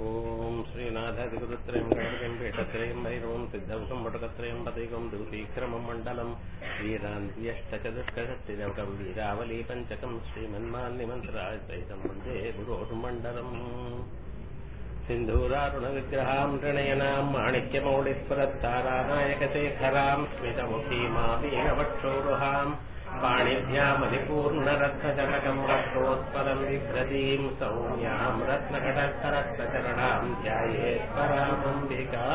ஓம் ஸ்ரீநாதாதிகுருத்திரயம் கணபதிம் பீட்டத்திரயம் வைரவம் சித்தவசம் வடகத்திரயம் பதைகம் தூதீக்கிரமம் மண்டலம் வீராந்தியஷ்டச்சதுஷ்கசத்திரவகம் வீராவலி பஞ்சகம் ஸ்ரீமன்மால்னிமந்திராஜைதம் வந்தே குரோர்மண்டலம் सिन्धूरारुणविग्रहाम् ऋणयनाम् माणिक्यमौलिस्फुरत्तारानायकशेखराम् स्मितमुखीमावीनवक्षोरुहाम् पाणिभ्यामलिपूर्णरत्नजनकम् रक्तोत्पलम् बिभ्रतीम् सौम्याम् रत्नकटस्थरत्नचरणाम् ध्यायेत्परामम्बिका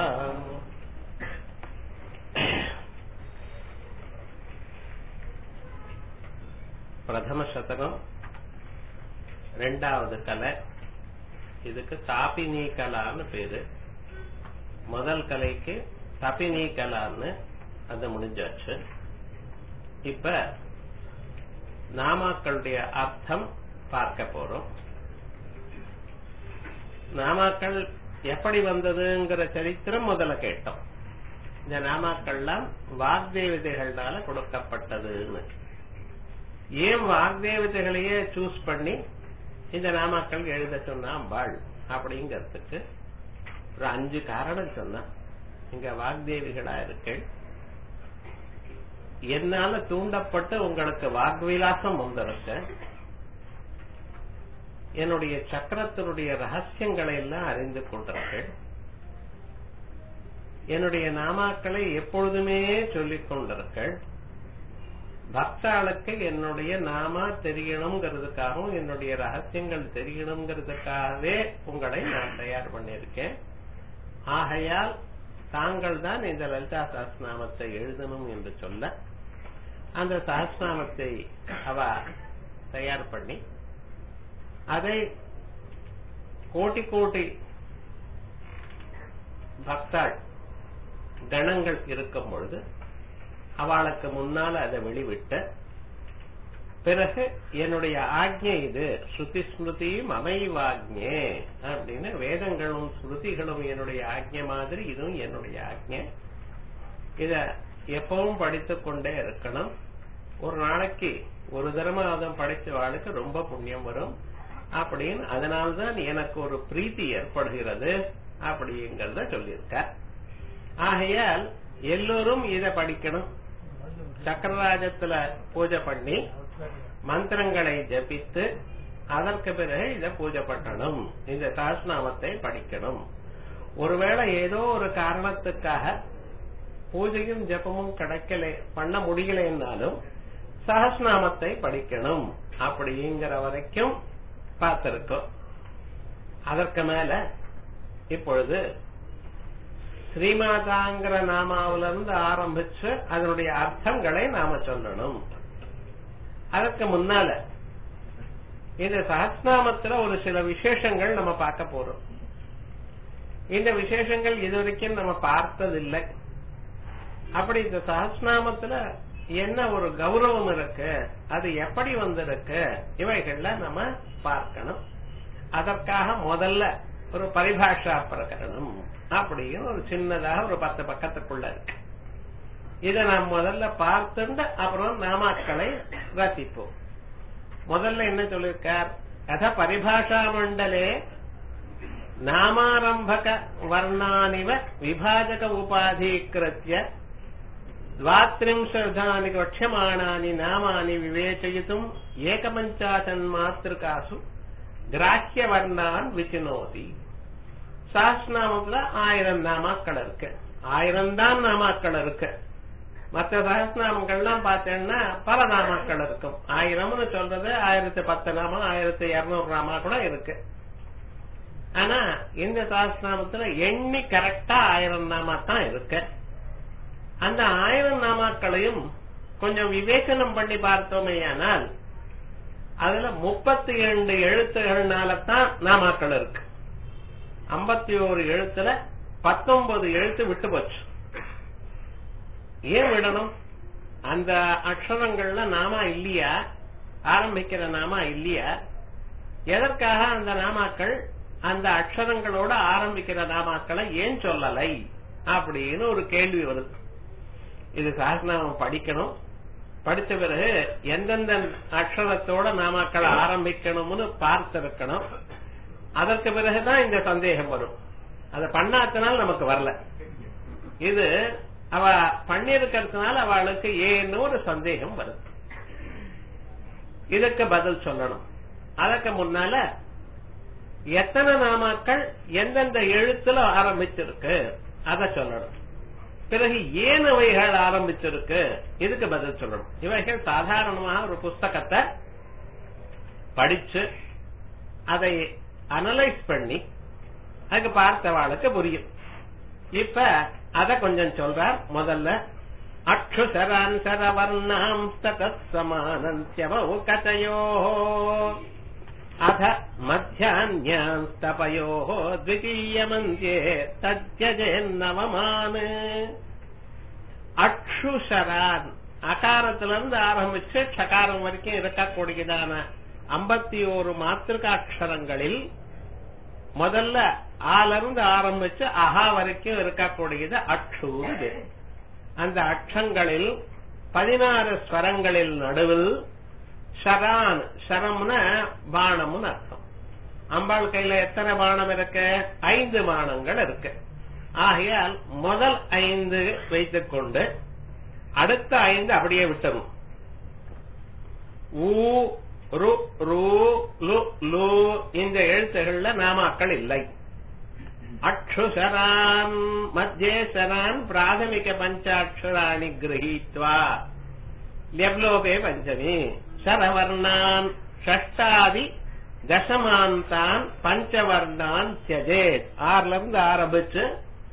பிரதம சதகம் ரெண்டாவது கலை இதுக்கு தாபினி கலான்னு பேரு முதல் கலைக்கு தபினி கலான்னு அது முடிஞ்சாச்சு இப்ப நாமாக்களுடைய அர்த்தம் பார்க்க போறோம் நாமாக்கள் எப்படி வந்ததுங்கிற சரித்திரம் முதல்ல கேட்டோம் இந்த நாமாக்கள்லாம் வாக்தேவதைகள்னால கொடுக்கப்பட்டதுன்னு ஏன் வாக்தேவதைகளையே சூஸ் பண்ணி இந்த நாமாக்கள் எழுத சொன்னா அம்பாள் அப்படிங்கறதுக்கு ஒரு அஞ்சு காரணம் சொன்னா இங்க வாக்தேவிகளா இருக்கு என்னால தூண்டப்பட்டு உங்களுக்கு வாக்விலாசம் வந்திருக்க என்னுடைய சக்கரத்தினுடைய ரகசியங்களை எல்லாம் அறிந்து கொண்டிருக்கேன் என்னுடைய நாமாக்களை எப்பொழுதுமே சொல்லிக் கொண்டிருக்கள் பக்தாளுக்கு என்னுடைய நாமா தெரியணுங்கிறதுக்காகவும் என்னுடைய ரகசியங்கள் தெரியணுங்கிறதுக்காகவே உங்களை நான் தயார் பண்ணியிருக்கேன் ஆகையால் தாங்கள் தான் இந்த லலிதா சஹஸ்நாமத்தை எழுதணும் என்று சொல்ல அந்த சஹஸ்நாமத்தை அவ தயார் பண்ணி அதை கோட்டி கோட்டி பக்தாள் கணங்கள் இருக்கும் பொழுது அவளுக்கு முன்னால அதை வெளிவிட்ட பிறகு என்னுடைய ஆக்ஞை இது ஸ்ருதி ஸ்மிருதியும் அமைவாக்ஞே அப்படின்னு வேதங்களும் ஸ்ருதிகளும் என்னுடைய ஆக்ஞை மாதிரி இதுவும் என்னுடைய ஆக்ஞை இத எப்பவும் படித்துக் கொண்டே இருக்கணும் ஒரு நாளைக்கு ஒரு தர்மாவதம் படிச்சவாளுக்கு ரொம்ப புண்ணியம் வரும் அப்படின்னு அதனால்தான் எனக்கு ஒரு பிரீத்தி ஏற்படுகிறது அப்படிங்கறத சொல்லியிருக்க ஆகையால் எல்லோரும் இத படிக்கணும் சக்கரராஜத்துல பூஜை பண்ணி மந்திரங்களை ஜபித்து அதற்கு பிறகு இத பூஜை பண்ணணும் இந்த சாஸ்நாமத்தை படிக்கணும் ஒருவேளை ஏதோ ஒரு காரணத்துக்காக பூஜையும் ஜபமும் கிடைக்கல பண்ண முடியலைன்னாலும் சஹஸ்நாமத்தை படிக்கணும் அப்படிங்கிற வரைக்கும் பார்த்திருக்கோம் அதற்கு மேல இப்பொழுது ஸ்ரீமாதாங்கிற நாமாவில இருந்து ஆரம்பிச்சு அதனுடைய அர்த்தங்களை நாம சொல்லணும் அதற்கு முன்னால இந்த சஹஸ்நாமத்துல ஒரு சில விசேஷங்கள் நம்ம பார்க்க போறோம் இந்த விசேஷங்கள் இதுவரைக்கும் நம்ம பார்த்ததில்லை அப்படி இந்த சஹஸ்நாமத்துல என்ன ஒரு கௌரவம் இருக்கு அது எப்படி வந்திருக்கு இவைகள்ல நம்ம பார்க்கணும் அதற்காக முதல்ல ஒரு பரிபாஷா பிரகரணம் அப்படின்னு ஒரு சின்னதாக ஒரு பத்து பக்கத்துக்குள்ள இருக்கு இதை நாம் முதல்ல பார்த்துட்டு அப்புறம் நாமாக்களை ரசிப்போம் முதல்ல என்ன சொல்லியிருக்கார் கத பரிபாஷா மண்டலே நாமாரம்பக வர்ணானிவ விபாஜக உபாதீகிருத்திய द्वात्रिंशदानि वक्ष्यमाणानि नामानि विवेचयितुम् एकपञ्चाशन्मातृकासु கிராக்கியவர்ணான் விச்சினோதி சஹஸ்நாமத்துல ஆயிரம் நாமாக்கள் இருக்கு ஆயிரம் தான் நாமாக்கள் இருக்கு மற்ற சஹஸ்நாமங்கள்லாம் பார்த்தேன்னா பல நாமாக்கள் இருக்கும் ஆயிரம்னு சொல்றது ஆயிரத்தி பத்து நாமா ஆயிரத்தி இருநூறு நாமா கூட இருக்கு ஆனா இந்த சஹஸ்நாமத்துல எண்ணி கரெக்டா ஆயிரம் நாமா தான் இருக்கு அந்த ஆயிரம் நாமாக்களையும் கொஞ்சம் விவேச்சனம் பண்ணி பார்த்தோமே ஆனால் அதுல முப்பத்தி இரண்டு எழுத்துகள்னால தான் நாமாக்கள் இருக்கு ஐம்பத்தி ஓரு எழுத்துல பத்தொன்பது எழுத்து விட்டு போச்சு ஏன் விடணும் அந்த அக்ஷரங்கள்ல நாமா இல்லையா ஆரம்பிக்கிற நாமா இல்லையா எதற்காக அந்த நாமாக்கள் அந்த அக்ஷரங்களோட ஆரம்பிக்கிற நாமாக்களை ஏன் சொல்லலை அப்படின்னு ஒரு கேள்வி வருது இது சாஸ்திரநாமம் படிக்கணும் படிச்ச பிறகு எந்தெந்த அக்ஷரத்தோட நாமாக்களை ஆரம்பிக்கணும்னு பார்த்திருக்கணும் அதற்கு பிறகுதான் இந்த சந்தேகம் வரும் அதை பண்ணாதனால நமக்கு வரல இது அவ பண்ணிருக்கிறதுனால அவளுக்கு ஏன்னு ஒரு சந்தேகம் வருது இதுக்கு பதில் சொல்லணும் அதற்கு முன்னால எத்தனை நாமாக்கள் எந்தெந்த எழுத்துல ஆரம்பிச்சிருக்கு அத சொல்லணும் பிறகு ஏன் இவைகள் ஆரம்பிச்சிருக்கு இதுக்கு பதில் சொல்லணும் இவைகள் சாதாரணமாக ஒரு புஸ்தகத்தை படிச்சு அதை அனலைஸ் பண்ணி அதுக்கு பார்த்தவாளுக்கு புரியும் இப்ப அத கொஞ்சம் சொல்றார் முதல்ல அக்ஷுசரான் சரவர்ணாம் ததத் சமானந்தியமௌ கதயோ அத மத்தியான்யான் ஸ்தபயோ த்விதீயமந்தியே தத்யஜேன்னவமான் அக்ஷுசரான் அகாரத்துல இருந்து ஆரம்பிச்சு ஷகாரம் வரைக்கும் இருக்கக்கூடியதான ஐம்பத்தி ஒரு மாத்திருக்க அக்ஷரங்களில் முதல்ல ஆல இருந்து ஆரம்பிச்சு அஹா வரைக்கும் இருக்கக்கூடியது அக்ஷூரு அந்த அக்ஷங்களில் பதினாறு ஸ்வரங்களில் நடுவில் ஷரான் ஷரம்னா பானம்னு அர்த்தம் அம்பாள் கையில எத்தனை பானம் இருக்கு ஐந்து பானங்கள் இருக்கு ஆகையால் முதல் ஐந்து வைத்துக் கொண்டு அடுத்த ஐந்து அப்படியே விட்டணும் ஊ ரு ரு லு லு இந்த எழுத்துகள்ல நாமாக்கள் இல்லை அக்ஷுசரான் மத்தியே சரான் பிராதமிக பஞ்சாட்சராணி கிரகீத்வா லெப்லோபே பஞ்சமி சரவர்ணான் ஷஷ்டாதி தசமாந்தான் பஞ்சவர்ணான் தியஜேத் ஆறுல இருந்து ஆரம்பிச்சு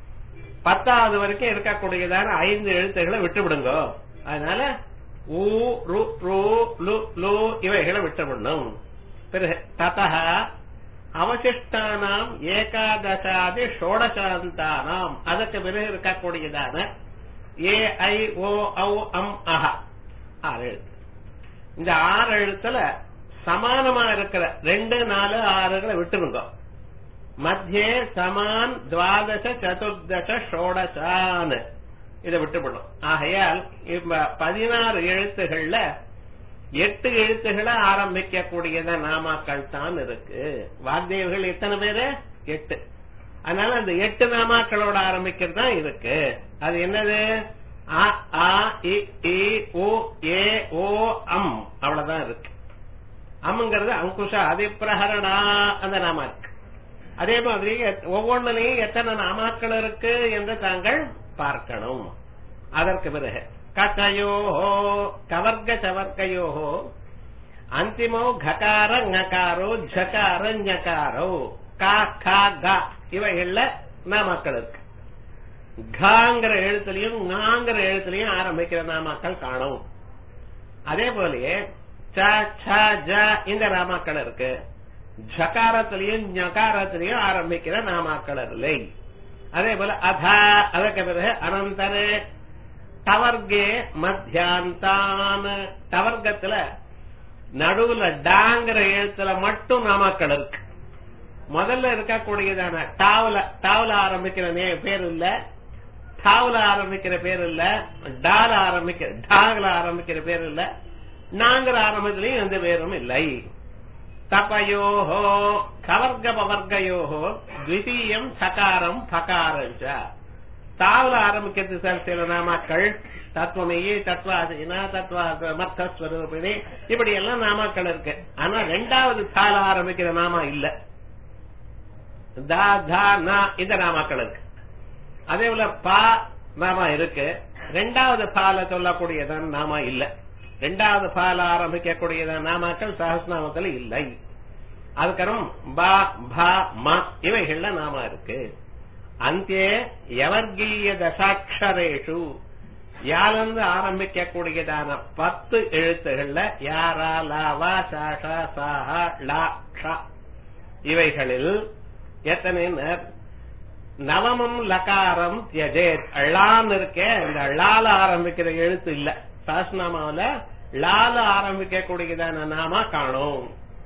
பத்தாவது வரைக்கும் இருக்கக்கூடியதான ஐந்து எழுத்துக்களை விட்டுவிடுங்க அதனால ஊ ரு ரு லு லு இவைகளை விட்டுவிடணும் பிறகு ததா அவசிஷ்டானாம் ஏகாதசாதி ஷோடசாந்தானாம் அதற்கு பிறகு இருக்கக்கூடியதான ஏ ஐ ஓ ஔ அம் அஹ ஆறு எழுத்து இந்த ஆறு எழுத்துல சமானமா இருக்கிற ரெண்டு நாலு ஆறுகளை விட்டுருங்க மத்தியே சமான் துவாதச சதுர்தச ஷோடசான் இதை விட்டுப்படும் ஆகையால் இப்ப பதினாறு எழுத்துகள்ல எட்டு எழுத்துக்களை ஆரம்பிக்க கூடியத நாமாக்கள் தான் இருக்கு வாக்தேவர்கள் எத்தனை பேரு எட்டு அதனால அந்த எட்டு நாமாக்களோட ஆரம்பிக்கிறது தான் இருக்கு அது என்னது அ ஆ இ இ உ ஏ ஓ அம் அவ்வளவுதான் இருக்கு அம்ங்கிறது அங்குஷ அதிப்பிரகரணா அந்த நாமா இருக்கு அதே மாதிரி ஒவ்வொன்றிலையும் எத்தனை நாமாக்கள் இருக்கு என்று தாங்கள் பார்க்கணும் அதற்கு பிறகு கட்டயோ கவர்க சவர்க்கையோ அந்திமோ ககார ஞகாரோ ஜகார ஞகாரோ கா கா கா இவைகள்ல நாமாக்கள் இருக்கு காங்கிற எழுத்துலயும் ஞாங்கிற எழுத்துலயும் ஆரம்பிக்கிற நாமாக்கள் காணும் அதே போலயே ச ச ஜ இந்த நாமாக்கள் இருக்கு ஜகாரத்திலையும் ஞகாரத்திலையும் ஆரம்பிக்கிற நாமாக்கள் இல்லை அதே போல அதா அதற்கு பிறகு அனந்தரே டவர்கே மத்தியாந்தான் டவர்க்கத்துல நடுவுல டாங்கிற எழுத்துல மட்டும் நாமாக்கள் இருக்கு முதல்ல இருக்கக்கூடியதான டாவுல டாவுல ஆரம்பிக்கிற நே- பேர் இல்ல டாவுல ஆரம்பிக்கிற பேர் இல்ல டால ஆரம்பிக்கிற டாகுல ஆரம்பிக்கிற பேர் இல்ல நாங்கிற ஆரம்பத்திலையும் எந்த பேரும் இல்லை தபயோஹோ கவர்க பவர்கயோஹோ த்விதீயம் சகாரம் பகாரம் ச தாவுல ஆரம்பிக்கிறது சார் சில நாமாக்கள் தத்துவமையே தத்வாசீனா தத்வா மர்த்தஸ்வரூபிணி இப்படி எல்லாம் நாமாக்கள் இருக்கு ஆனா ரெண்டாவது தால ஆரம்பிக்கிற நாமா இல்ல தா தா நா இந்த நாமாக்கள் இருக்கு அதே போல பா நாமா இருக்கு ரெண்டாவது பால சொல்லக்கூடியதான் நாமா இல்ல ரெண்டாவது பால ஆரம்பிக்கக்கூடியதான் நாமாக்கள் சஹஸ்நாமத்துல இல்லை அதுக்கப்புறம் பா பா ம இவைகள்ல நாமா இருக்கு அந்தே யவர்கீய தசாட்சரேஷு யாலிருந்து ஆரம்பிக்கக்கூடியதான பத்து எழுத்துகள்ல யாரா லாவா சாஷா சாஹா லா ஷா இவைகளில் எத்தனை நவமம் லகாரம் தியஜேத் ழான்னு இருக்கே இந்த ழால ஆரம்பிக்கிற எழுத்து இல்ல சாஸ்நாமாவில லால ஆரம்பிக்கக்கூடியதான நாமா காணும்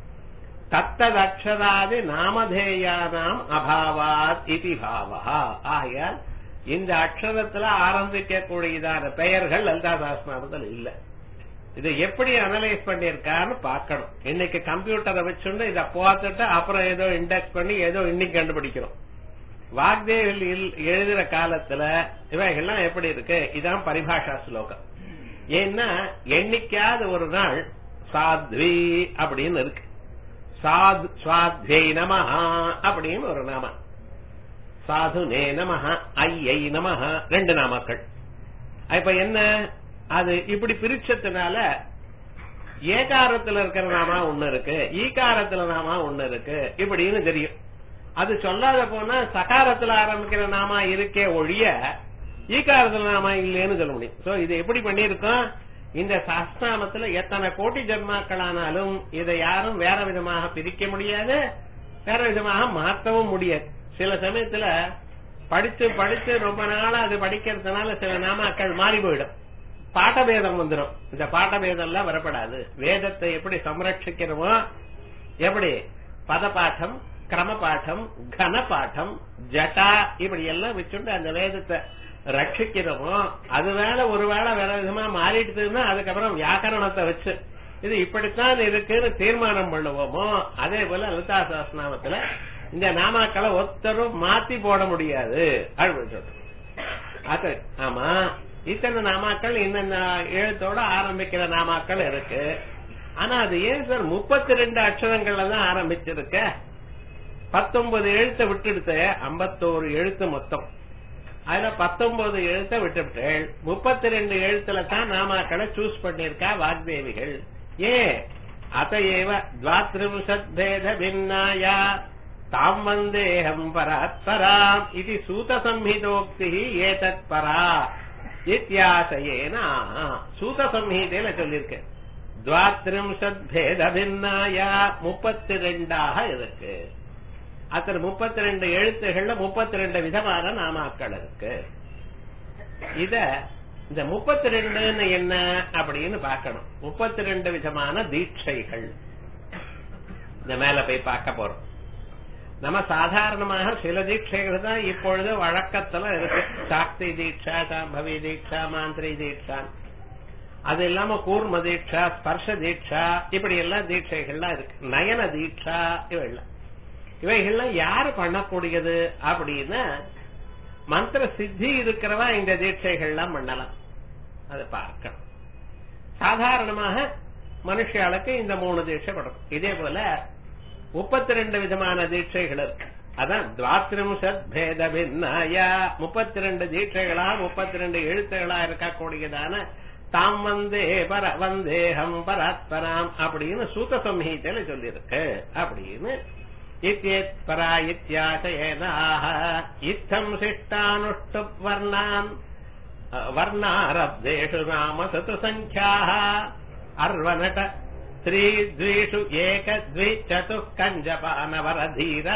தத்ததக்ஷராதி நாமதேயானாம் அபாவாத் இதி பாவா ஆகையால் இந்த அக்ஷரத்துல ஆரம்பிக்கக்கூடியதான பெயர்கள் லலிதா சாஸ்திரத்தில் இல்ல இதை எப்படி அனலைஸ் பண்ணிருக்கான்னு பார்க்கணும் இன்னைக்கு கம்ப்யூட்டரை வச்சுட்டு இத பார்த்துட்டு அப்புறம் ஏதோ இண்டெக்ஸ் பண்ணி ஏதோ இன்னைக்கு கண்டுபிடிக்கிறோம் வாக்தேவில் எழுதுற காலத்துல இவைகள்லாம் எப்படி இருக்கு இதான் பரிபாஷா ஸ்லோகம் ஏன்னா என்னைக்காவது ஒரு நாள் சாத்வி அப்படின்னு இருக்கு சாது சுவாத்வை நமஹா அப்படின்னு ஒரு நாம சாது நே நமஹ ஐயை நமஹ ரெண்டு நாமக்கள் இப்ப என்ன அது இப்படி பிரிச்சதுனால ஏகாரத்துல இருக்கிற நாமா ஒண்ணு இருக்கு ஈகாரத்துல நாமா ஒண்ணு இருக்கு இப்படின்னு தெரியும் அது சொல்லாத போனா சகாரத்துல ஆரம்பிக்கிற நாமா இருக்கே ஒழிய ஈகாரத்துல நாமா இல்லைன்னு சொல்ல முடியும் சோ இது எப்படி பண்ணிருக்கோம் இந்த சாஸ்திராமத்துல எத்தனை கோடி ஜென்மாக்களானாலும் இதை யாரும் வேற விதமாக பிரிக்க முடியாது வேற விதமாக மாற்றவும் முடியாது சில சமயத்துல படிச்சு படிச்சு ரொம்ப நாளா அது படிக்கிறதுனால சில நாமாக்கள் மாறி போயிடும் பாட்டபேதம் வந்துடும் இந்த பாட்டபேதம் எல்லாம் வரப்படாது வேதத்தை எப்படி சம்ரட்சிக்கிறோமோ எப்படி பதபாட்டம் கிரமபாட்டம் கனபாட்டம் ஜட்டா இப்படி எல்லாம் வச்சுட்டு அந்த வேதத்தை ரட்சிக்கிறோமோ அது வேற ஒருவேளை வேற விதமா மாறிடுதுன்னா அதுக்கப்புறம் வியாக்கரணத்தை வச்சு இது இப்படித்தான் இருக்குன்னு தீர்மானம் பண்ணுவோமோ அதே போல லலிதா சாஸ்திரநாமத்துல இந்த நாமாக்களை ஒருத்தரும் மாத்தி போட முடியாது அப்படின்னு சொல்றோம் அது ஆமா இத்தனை நாமாக்கள் இந்த எழுத்தோட ஆரம்பிக்கிற நாமாக்கள் இருக்கு ஆனா அது ஏன் சார் முப்பத்தி ரெண்டு அக்ஷரங்கள்ல தான் ஆரம்பிச்சிருக்க பத்தொன்பது எழுத்தை விட்டுடுத்த ஐம்பத்தோரு எழுத்து மொத்தம் அதுல பத்தொன்பது எழுத்தை விட்டுவிட்டு முப்பத்தி ரெண்டு எழுத்துல தான் நாமாக்களை சூஸ் பண்ணிருக்கா வாக்தேவிகள் ஏன் அத்தையேவ துவாத்ரிம்சத் பேத பின்னாயா தாம் வந்தேகம் பராத்பராம் இது சூத சம்ஹிதோக்தி ஏதத் பரா இத்தியாசையேன சூத சம்ஹிதையில சொல்லியிருக்கேன் துவாத்ரிம்சத் பேத பின்னாயா முப்பத்தி ரெண்டாக இருக்கு அத்தனை முப்பத்தி ரெண்டு எழுத்துகள்ல முப்பத்தி ரெண்டு விதமான நாமாக்கள் இருக்கு இத இந்த முப்பத்தி ரெண்டுன்னு என்ன அப்படின்னு பார்க்கணும் முப்பத்தி ரெண்டு விதமான தீட்சைகள் இந்த மேல போய் பார்க்க போறோம் நம்ம சாதாரணமாக சில தீட்சைகள் தான் இப்பொழுது வழக்கத்துல இருக்கு சாக்தி தீட்சா சாம்பவி தீட்சா மாந்திரி தீட்சா அது இல்லாம கூர்ம தீட்சா ஸ்பர்ஷ தீட்சா இப்படி எல்லாம் தீட்சைகள்லாம் இருக்கு நயன தீட்சா இவைகள்லாம் இவைகள்லாம் யாரு பண்ணக்கூடியது அப்படின்னா மந்திர சித்தி இருக்கிறவா இந்த தீட்சைகள்லாம் பண்ணலாம் அதை பார்க்கணும் சாதாரணமாக மனுஷாளுக்கு இந்த மூணு தீட்சை படும் இதே போல முப்பத்தி ரெண்டு விதமான தீட்சைகள் இருக்கு அதான் துவாத்திரிம்சத் பேத பின்னாயா முப்பத்தி ரெண்டு தீட்சைகளா முப்பத்தி ரெண்டு எழுத்துகளா இருக்கக்கூடியதான தாம் வந்தே பர வந்தேகம் பராத்பராம் அப்படின்னு சூத சம்ஹீதையில சொல்லியிருக்கு அப்படின்னு இத்தியேத்பரா இத்தியாசயேனாக இத்தம் சிஷ்டானுஷ்டு வர்ணான் வர்ணாரப்தேஷு நாம சது சங்கியாக அர்வநட த்ரீ த்வீஷு ஏக த்வி சது கஞ்சபானவரதீரா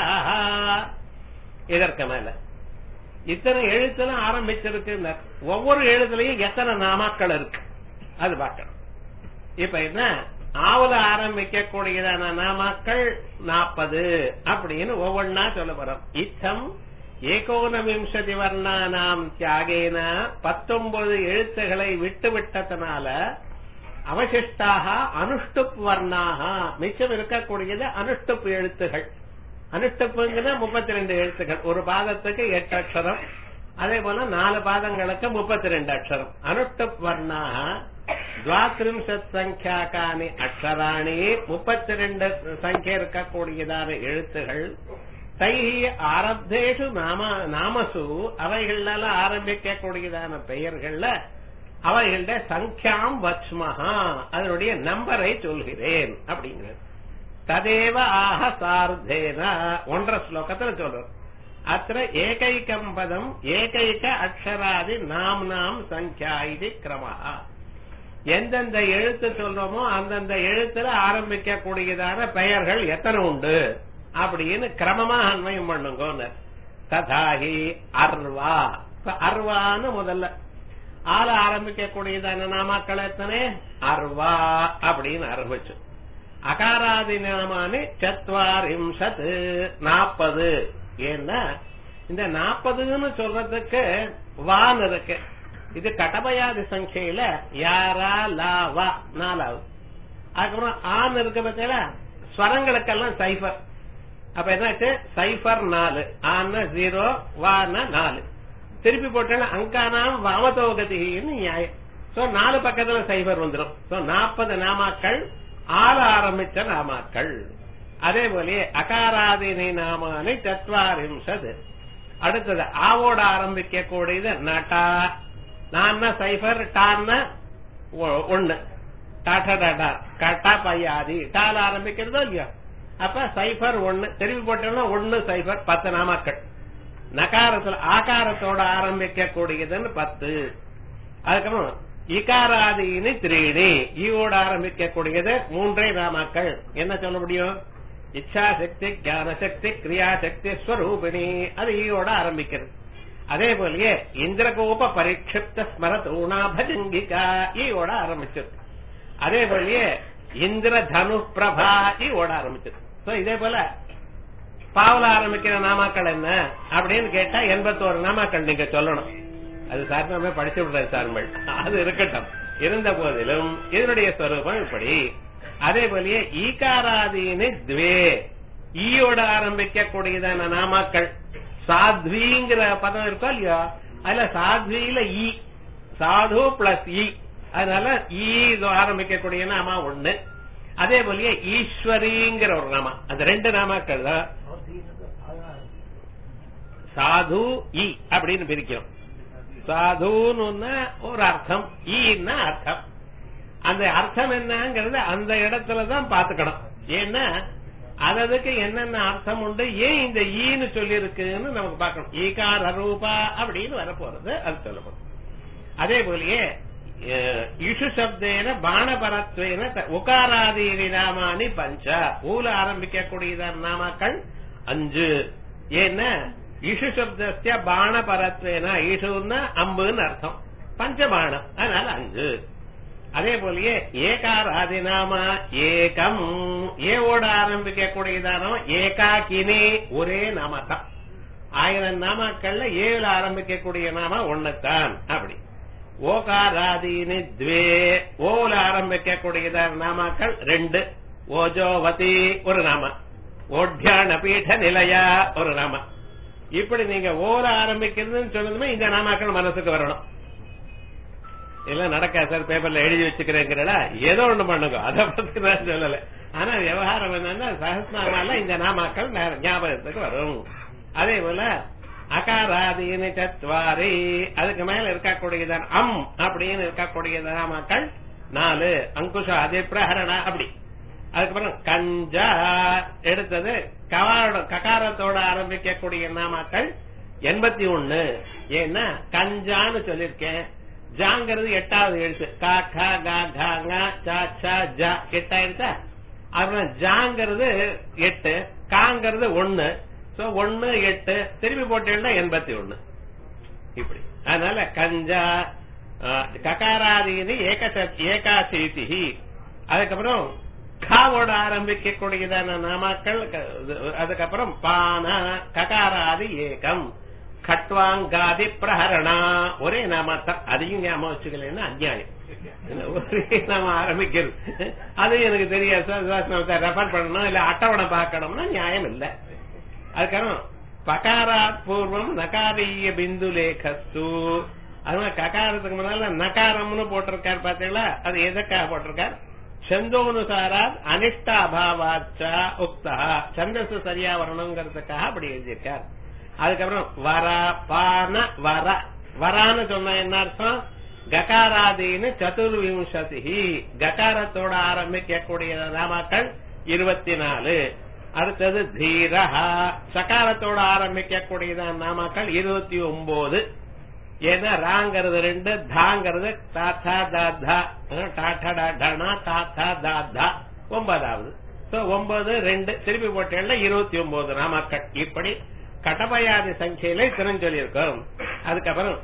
இதற்கு மேல இத்தனை எழுத்துல ஆரம்பிச்சிருக்கு ஒவ்வொரு எழுத்துலயும் எத்தனை நாமாக்கள் இருக்கு அது பார்க்கணும் இப்ப என்ன ஆவல ஆரம்பிக்க கூடியதான நாமாக்கள் நாற்பது அப்படின்னு ஒவ்வொன்னா சொல்ல போறோம் இத்தம் ஏகோனவிம்சதி வர்ணானாம் தியாகேன பத்தொன்பது எழுத்துகளை விட்டு விட்டதனால அவசிஷ்டாக அனுஷ்டுப் வர்ணாக மிச்சம் இருக்கக்கூடியது அனுஷ்டுப் எழுத்துகள் அனுஷ்டுப்புங்கிற முப்பத்தி ரெண்டு எழுத்துகள் ஒரு பாதத்துக்கு எட்டு அக்ஷரம் அதே போல நாலு பாதங்களுக்கு முப்பத்தி ரெண்டு அக்ஷரம் அனுஷ்டுப் வர்ணாக துவாத்ரிம்சத் சங்கியாக்கானி அக்ஷராணி முப்பத்தி ரெண்டு சங்கிய இருக்கக்கூடியதான எழுத்துகள் தைஹி ஆரப்தேஷு நாம நாமசு அவைகளால ஆரம்பிக்கக்கூடியதான பெயர்கள்ல அவைகள சங்கியாம் வச்மஹா அதனுடைய நம்பரை சொல்கிறேன் அப்படிங்கிறது ததேவ ஆக சார்த்தேன ஒன்றரை ஸ்லோகத்துல சொல்றோம் அத்த ஏகைக்கம் பதம் ஏகைக்க அக்ஷராதி நாம் நாம் சங்கியா இது கிரமஹா எந்தெந்த எழுத்து சொல்றோமோ அந்தந்த எழுத்துல ஆரம்பிக்க கூடியதான பெயர்கள் எத்தனை உண்டு அப்படின்னு கிரமமா அன்வயம் பண்ணுங்க ததாகி அர்வா அர்வான்னு முதல்ல ஆள ஆரம்பிக்க கூடியதான நாமாக்கள் எத்தனை அர்வா அப்படின்னு ஆரம்பிச்சு அகாராதி நாமானி சத்வாரிம்சத் நாற்பது ஏன்னா இந்த நாற்பதுன்னு சொல்றதுக்கு வான் இருக்கு இது கடபயாதி சங்கையில யாரா லா வா நாலாவது அதுக்கப்புறம் ஆன் இருக்க பத்தியில ஸ்வரங்களுக்கெல்லாம் சைஃபர் அப்ப என்னாச்சு சைஃபர் நாலு ஆன ஜீரோ வான நாலு திருப்பி போட்டேன்னா அங்கானாம் வாமதோகதின்னு நியாயம் சோ நாலு பக்கத்துல சைபர் வந்துடும் சோ நாற்பது நாமாக்கள் ஆள ஆரம்பிச்ச நாமாக்கள் அதே போல அகாராதினி நாமானி சத்வாரிம்சது அடுத்தது ஆவோட ஆரம்பிக்க கூடியது நட்டா நான் சைபர் டான்னா ஒண்ணு டாட்டா டாட்டா கட்டா பையாதி டால ஆரம்பிக்கிறதோ இல்லையா அப்ப சைபர் ஒண்ணு திருப்பி போட்டோம்னா ஒண்ணு சைபர் பத்து நாமாக்கள் நகாரத்துல ஆகாரத்தோட ஆரம்பிக்க கூடியதுன்னு பத்து அதுக்கப்புறம் இகாராதீனி திரீணி ஈவோட ஆரம்பிக்க கூடியது மூன்றே நாமாக்கள் என்ன சொல்ல முடியும் இச்சா சக்தி ஞான சக்தி கிரியா சக்தி ஸ்வரூபிணி அது ஈயோட ஆரம்பிக்கிறது அதே போலயே இந்திரகோப பரிக்ஷிப்த ஸ்மரதூணா பஜங்கிகா ஈயோட ஆரம்பிச்சது அதே போலயே இந்திர தனு பிரபா ஈயோட ஆரம்பிச்சது சோ இதே போல பாவல ஆரம்பிக்கிற நாமாக்கள் என்ன அப்படின்னு கேட்டா எண்பத்தோரு நாமாக்கள் நீங்க சொல்லணும் அது சார்பாமே படிச்சு விடுறாரு சார்மல் அது இருக்கட்டும் இருந்த போதிலும் இதனுடைய ஸ்வரூபம் இப்படி அதே போலயே ஈகாராதீனி துவே ஈயோட ஆரம்பிக்க கூடியதான நாமாக்கள் சாத்விங்கிற பதம் இருக்கோ இல்லையா அதுல சாத்வியில ஈ சாது பிளஸ் ஈ அதனால ஈ ஆரம்பிக்கக்கூடிய நாமா ஒண்ணு அதே போலயே ஈஸ்வரிங்கிற ஒரு நாமா அந்த ரெண்டு நாமாக்கள் தான் சாது இ அப்படின்னு பிரிக்கிறோம் சாதுன்னு ஒரு அர்த்தம் ஈன்னா அர்த்தம் அந்த அர்த்தம் என்னங்கிறது அந்த இடத்துலதான் பாத்துக்கணும் ஏன்னா அததுக்கு என்னென்ன அர்த்தம் உண்டு ஏன் இந்த ஈன்னு சொல்லி இருக்குன்னு நமக்கு பார்க்கணும் ஈகார ரூபா அப்படின்னு வரப்போறது அது சொல்லப்படும் அதே போலயே இஷு சப்தேன பானபரத்வேன உகாராதீனி நாமானி பஞ்ச ஊல ஆரம்பிக்கக்கூடியதான நாமாக்கள் அஞ்சு ஏன்னா இஷு சப்தஸ்ய பானபரத்வேன இஷுன்னா அம்புன்னு அர்த்தம் பஞ்சபானம் அதனால அஞ்சு அதே போலயே ஏகாராதி நாம ஏகம் ஏவோட ஆரம்பிக்க கூடியதானோ ஏகாக்கினி ஒரே நாம தான் ஆயிரம் நாமாக்கள்ல ஏழு ஆரம்பிக்க கூடிய நாம ஒண்ணுத்தான் அப்படி ஓகாராதீனி துவே ஓல ஆரம்பிக்க கூடியதான நாமாக்கள் ரெண்டு ஓஜோவதி ஒரு நாம ஓட்யான பீட நிலையா ஒரு நாம இப்படி நீங்க ஓல ஆரம்பிக்கிறதுன்னு சொன்னதுமே இந்த நாமாக்கள் மனசுக்கு வரணும் இல்ல நடக்காது சார் பேப்பர்ல எழுதி வச்சுக்கிறேங்கிறா ஏதோ ஒண்ணு பண்ணுங்க அதை பத்தி நான் சொல்லல ஆனா விவகாரம் என்னன்னா சகஸ்நாமால இந்த நாமாக்கள் ஞாபகத்துக்கு வரும் அதே போல அகாராதீனி சத்வாரி அதுக்கு மேல இருக்கக்கூடியதான் அம் அப்படின்னு இருக்கக்கூடிய நாமாக்கள் நாலு அங்குஷ அதிப்பிரஹரணா அப்படி அதுக்கப்புறம் கஞ்சா எடுத்தது கவாரோட ககாரத்தோட ஆரம்பிக்கக்கூடிய நாமாக்கள் எண்பத்தி ஒண்ணு ஏன்னா கஞ்சான்னு சொல்லிருக்கேன் ஜாங்கிறது எட்டாவது எழுத்து கா கா கா கா ngா, சா சா ஜா எட்டாயிடுச்சா அப்புறம் ஜாங்கிறது எட்டு காங்கிறது ஒண்ணு சோ ஒண்ணு எட்டு திருப்பி போட்டேன்னா எண்பத்தி ஒண்ணு இப்படி அதனால கஞ்சா அஹ், ககாராதீனி ஏக ஏகாசீதி அதுக்கப்புறம் காவோட ஆரம்பிக்கக்கூடியதான நாமாக்கள் க- அதுக்கப்புறம் பான ககாராதி ஏகம் கட்வாங்காதி பிரஹரணா ஒரே நாமத்தான் அதையும் ஞாபகம் வச்சுக்கலன்னா அநியாயம் ஒரே நாம ஆரம்பிக்கிறது அது எனக்கு தெரியாது சார் ரெஃபர் பண்ணணும் இல்ல அட்டவணை பார்க்கணும்னா நியாயம் இல்ல அதுக்கப்புறம் பகாராத் பூர்வம் நகாரிய பிந்து லேகஸ்து அதனால ககாரத்துக்கு முன்னால நகாரம்னு போட்டிருக்கார் பாத்தீங்களா அது எதுக்காக போட்டிருக்கார் சந்தோனுசாராத் அனிஷ்ட அபாவாச்சா உக்தா சந்தஸ் சரியா வரணுங்கிறதுக்காக அப்படி எழுதியிருக்கார் அதுக்கப்புறம் வர பான வர வரான்னு சொன்ன என்ன அர்த்தம் ககாராதீன்னு சதுர்விம்சதி ககாரத்தோட ஆரம்பிக்கக்கூடிய நாமாக்கள் இருபத்தி நாலு அடுத்தது தீரஹா சகாரத்தோட ஆரம்பிக்கக்கூடியதான நாமாக்கள் இருபத்தி ஒன்பது ஏன்னா ராங்கிறது ரெண்டு தாங்கிறது தாத்தா தாத்தா டாட்டா டாடானா தாத்தா தாத்தா ஒன்பதாவது சோ ஒன்பது ரெண்டு திருப்பி போட்டேன்னா இருபத்தி ஒன்பது நாமாக்கள் இப்படி கடபயாதி சங்கையில இத்தனை சொல்லியிருக்கோம் அதுக்கப்புறம்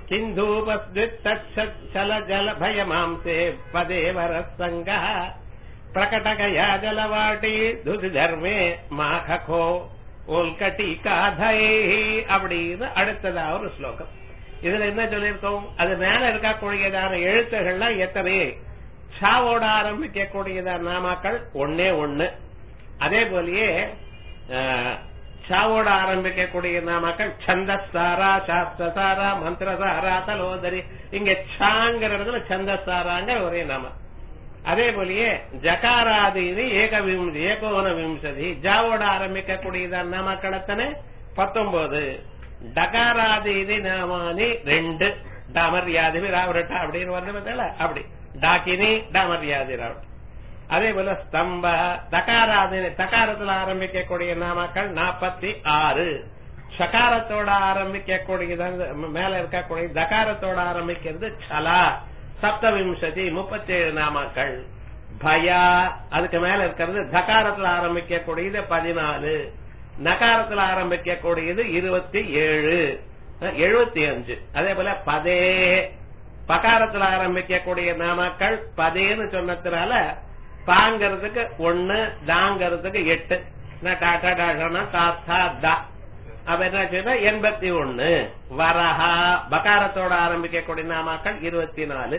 சிந்தூபல ஜல பயமாம்சே பதே வரசங்க பிரகடகயா ஜலவாட்டி துதி தர்மே மாகோ உல்கட்டி காதை அப்படின்னு அடுத்ததா ஒரு ஸ்லோகம் இதுல என்ன சொல்லியிருக்கோம் அது மேல இருக்கக்கூடியதான எழுத்துகள்லாம் எத்தனை சாவோட ஆரம்பிக்கக்கூடியதான நாமாக்கள் ஒன்னே ஒண்ணு அதே போலயே அஹ், சாவோட ஆரம்பிக்கக்கூடிய நாமாக்கள் சந்தஸ்தாரா சாஸ்திரசாரா மந்திரசாரா தலோதரி இங்க சாங்கிற இடத்துல சந்தஸ்தாராங்கிற ஒரே நாமம் அதே போலயே ஜகாராதீனி ஏகவிம் ஏகோன விம்சதி ஜாவோட ஆரம்பிக்கக்கூடியதான நாமாக்கள் எத்தனை பத்தொன்பது டகாராதீனி நாமானி ரெண்டு டாமர்யாதி ராவரட்டா அப்படின்னு வந்து பார்த்தல அப்படி டாக்கினி டாமர்யாதி ராவட் அதே போல ஸ்தம்ப தகாராதீனி தகாரத்துல ஆரம்பிக்கக்கூடிய நாமாக்கள் நாற்பத்தி ஆறு சகாரத்தோட ஆரம்பிக்கக்கூடியது மேல இருக்கக்கூடிய தகாரத்தோட ஆரம்பிக்கிறது சலா சப்தவிம்சதி முப்பத்தி ஏழு நாமாக்கள் பயா அதுக்கு மேல இருக்கிறது தகாரத்துல ஆரம்பிக்கக்கூடியது பதினாலு நகாரத்துல ஆரம்பிக்கக்கூடியது இருபத்தி ஏழு எழுபத்தி அஞ்சு அதே போல பதே பகாரத்துல ஆரம்பிக்கக்கூடிய நாமாக்கள் பதேன்னு சொன்னதுனால பாங்கிறதுக்கு ஒண்ணு தாங்கிறதுக்கு எட்டு நான் டாட்டா டாட்டானா தாத்தா தா அப்ப என்ன செய்யுது எண்பத்தி ஒண்ணு வரஹா பகாரத்தோட ஆரம்பிக்கக்கூடிய நாமாக்கள் இருபத்தி நாலு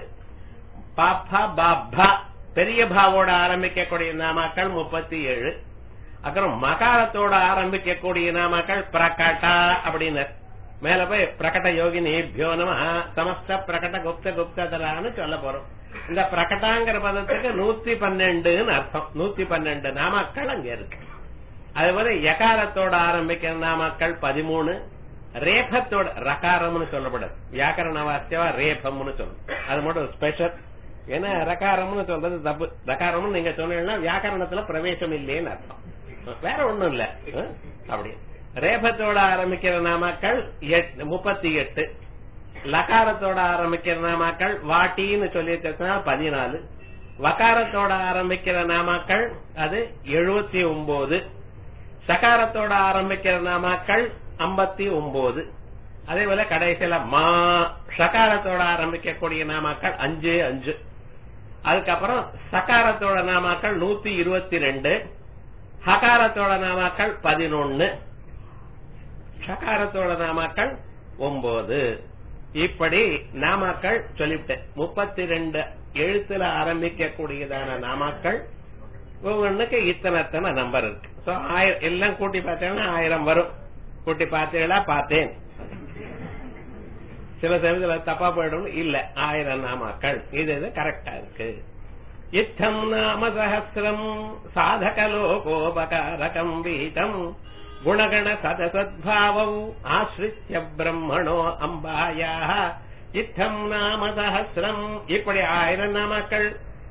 பாப்பா பாப்பா பெரிய பாவோட ஆரம்பிக்கக்கூடிய நாமாக்கள் முப்பத்தி ஏழு அப்புறம் மகாரத்தோட ஆரம்பிக்கக்கூடிய நாமாக்கள் பிரகட்டா அப்படின்னு மேல போய் பிரகட யோகினிபியோ நம சமஸ்த பிரகட குப்த குப்ததரான்னு சொல்ல போறோம் இந்த பிரகட்டாங்கிற பதத்துக்கு நூத்தி பன்னெண்டுன்னு அர்த்தம் நூத்தி பன்னெண்டு நாமாக்கள் அங்க இருக்கு அது போல யகாரத்தோட ஆரம்பிக்கிற நாமாக்கள் பதிமூணு ரேபத்தோட ரகாரம்னு சொல்லப்படாது வியாக்கரண வாசியவா ரேபம்னு சொல்லும் அது மட்டும் ஸ்பெஷல் ஏன்னா ரகாரம்னு சொல்றது தப்பு ரகாரம்னு நீங்க சொன்னீங்கன்னா வியாக்கரணத்துல பிரவேசம் இல்லைன்னு அர்த்தம் வேற ஒண்ணும் இல்ல அஹ், அப்படி ரேபத்தோட ஆரம்பிக்கிற நாமாக்கள் எட்டு- முப்பத்தி எட்டு லகாரத்தோட ஆரம்பிக்கிற நாமாக்கள் வாட்டின்னு சொல்லியிருக்கிறதுனால பதினாலு வகாரத்தோட ஆரம்பிக்கிற நாமாக்கள் அது எழுபத்தி ஒன்பது சகாரத்தோட ஆரம்பிக்கிற நாமாக்கள் ஐம்பத்தி ஒன்பது அதே போல கடைசியில மா சகாரத்தோட ஆரம்பிக்கக்கூடிய நாமாக்கள் அஞ்சு அஞ்சு அதுக்கப்புறம் சகாரத்தோட நாமாக்கள் நூத்தி இருபத்தி ரெண்டு ஹகாரத்தோட நாமாக்கள் பதினொன்னு சகாரத்தோட நாமாக்கள் ஒன்பது இப்படி நாமாக்கள் சொல்லிவிட்டேன் முப்பத்தி ரெண்டு எழுத்துல ஆரம்பிக்கக்கூடியதான நாமாக்கள் ஒவ்வொன்றுக்கு இத்தனை இத்தனை நம்பர் இருக்கு சோ ஆயிரம் எல்லாம் கூட்டி பார்த்தேன்னா ஆயிரம் வரும் கூட்டி பார்த்தீங்களா பார்த்தேன் சில சமயத்துல தப்பா போயிடும் இல்ல ஆயிரம் நாமாக்கள் இது இது கரெக்டா இருக்கு இத்தம் நாம சஹசிரம் சாதகலோகோபகாரகம் வீதம் குணகண சதசத்பாவம் ஆசிரித்ய பிரம்மணோ அம்பாயா இத்தம் நாம சஹசிரம் இப்படி ஆயிரம் நாமக்கள்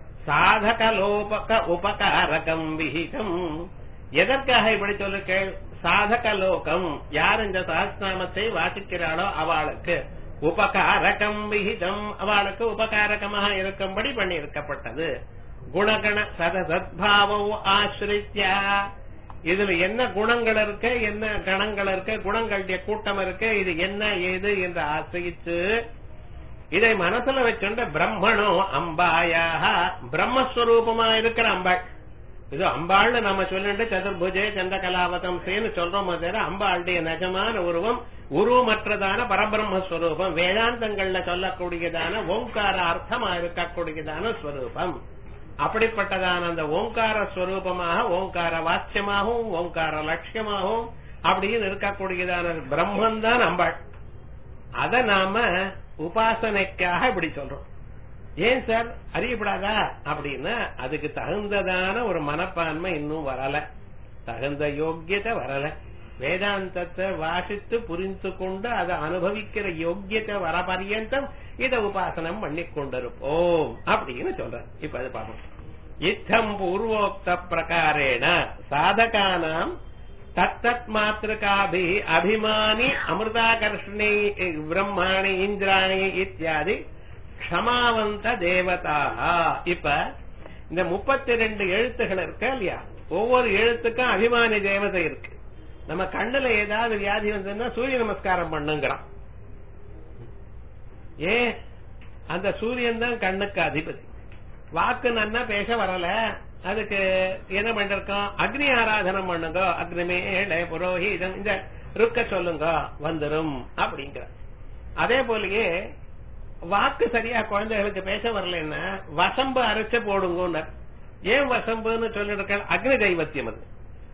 சாதகலோபக உபகாரகம் விகிதம் எதற்காக இப்படி சொல்லுக்கள் சாதக லோகம் யார் இந்த சஹஸ்நாமத்தை வாசிக்கிறாளோ அவளுக்கு உபகாரகம் விகிதம் அவளுக்கு உபகாரகமாக இருக்கும்படி பண்ணி இருக்கப்பட்டது குணகண சதசத்பாவம் ஆசிரித்யா இதுல என்ன குணங்கள் இருக்கு என்ன கணங்கள் இருக்கு குணங்களுடைய கூட்டம் இருக்கு இது என்ன ஏது என்று ஆசிரித்து இதை மனசுல வச்சுண்டு பிரம்மணோ அம்பாயாக பிரம்மஸ்வரூபமா இருக்கிற அம்பாள் இது அம்பாள்னு நம்ம சொல்லிட்டு சதுர்புஜே சந்திரகலாவதம் சேன்னு சொல்றோம் தவிர அம்பாளுடைய நிஜமான உருவம் உருவமற்றதான பரபிரம்மஸ்வரூபம் வேதாந்தங்கள்ல சொல்லக்கூடியதான ஓங்கார அர்த்தமா இருக்கக்கூடியதான ஸ்வரூபம் அப்படிப்பட்டதான அந்த ஓங்கார ஸ்வரூபமாக ஓங்கார வாக்கியமாகவும் ஓங்கார லட்சியமாகவும் அப்படின்னு இருக்கக்கூடியதான பிரம்மன் தான் அம்பாள் அத நாம உபாசனைக்காக இப்படி சொல்றோம் ஏன் சார் அறியப்படாதா அப்படின்னா அதுக்கு தகுந்ததான ஒரு மனப்பான்மை இன்னும் வரல தகுந்த யோக்கியத்தை வரல வேதாந்தத்தை வாசித்து புரிந்து கொண்டு அதை அனுபவிக்கிற யோக்கியத்தை வர பர்யந்தம் இத உபாசனம் பண்ணி கொண்டிருப்போம் அப்படின்னு சொல்ற இப்ப அது பார்ப்போம் இத்தம் பூர்வோக்த பிரகாரேண சாதகானாம் தத்தத் மாத்திருக்காபி அபிமானி அமிர்தாகர்ஷணி பிரம்மாணி இந்திராணி இத்தியாதி க்ஷமாவந்த தேவதாக இப்ப இந்த முப்பத்தி ரெண்டு எழுத்துகள் இருக்கு இல்லையா ஒவ்வொரு எழுத்துக்கும் அபிமானி தேவதை இருக்கு நம்ம கண்ணுல ஏதாவது வியாதி வந்ததுன்னா சூரிய நமஸ்காரம் பண்ணுங்கிறான் ஏன் அந்த சூரியன் தான் கண்ணுக்கு அதிபதி வாக்கு நன்னா பேச வரல அதுக்கு என்ன பண்ணிருக்கோம் அக்னி ஆராதனம் பண்ணுங்க அக்னிமேல புரோஹிதம் இந்த ருக்க சொல்லுங்க வந்துரும் அப்படிங்கிற அதே போலயே வாக்கு சரியா குழந்தைகளுக்கு பேச வரலன்னா வசம்பு அரைச்சு போடுங்க ஏன் வசம்புன்னு சொல்லிட்டு அக்னி தைவத்தியம் அது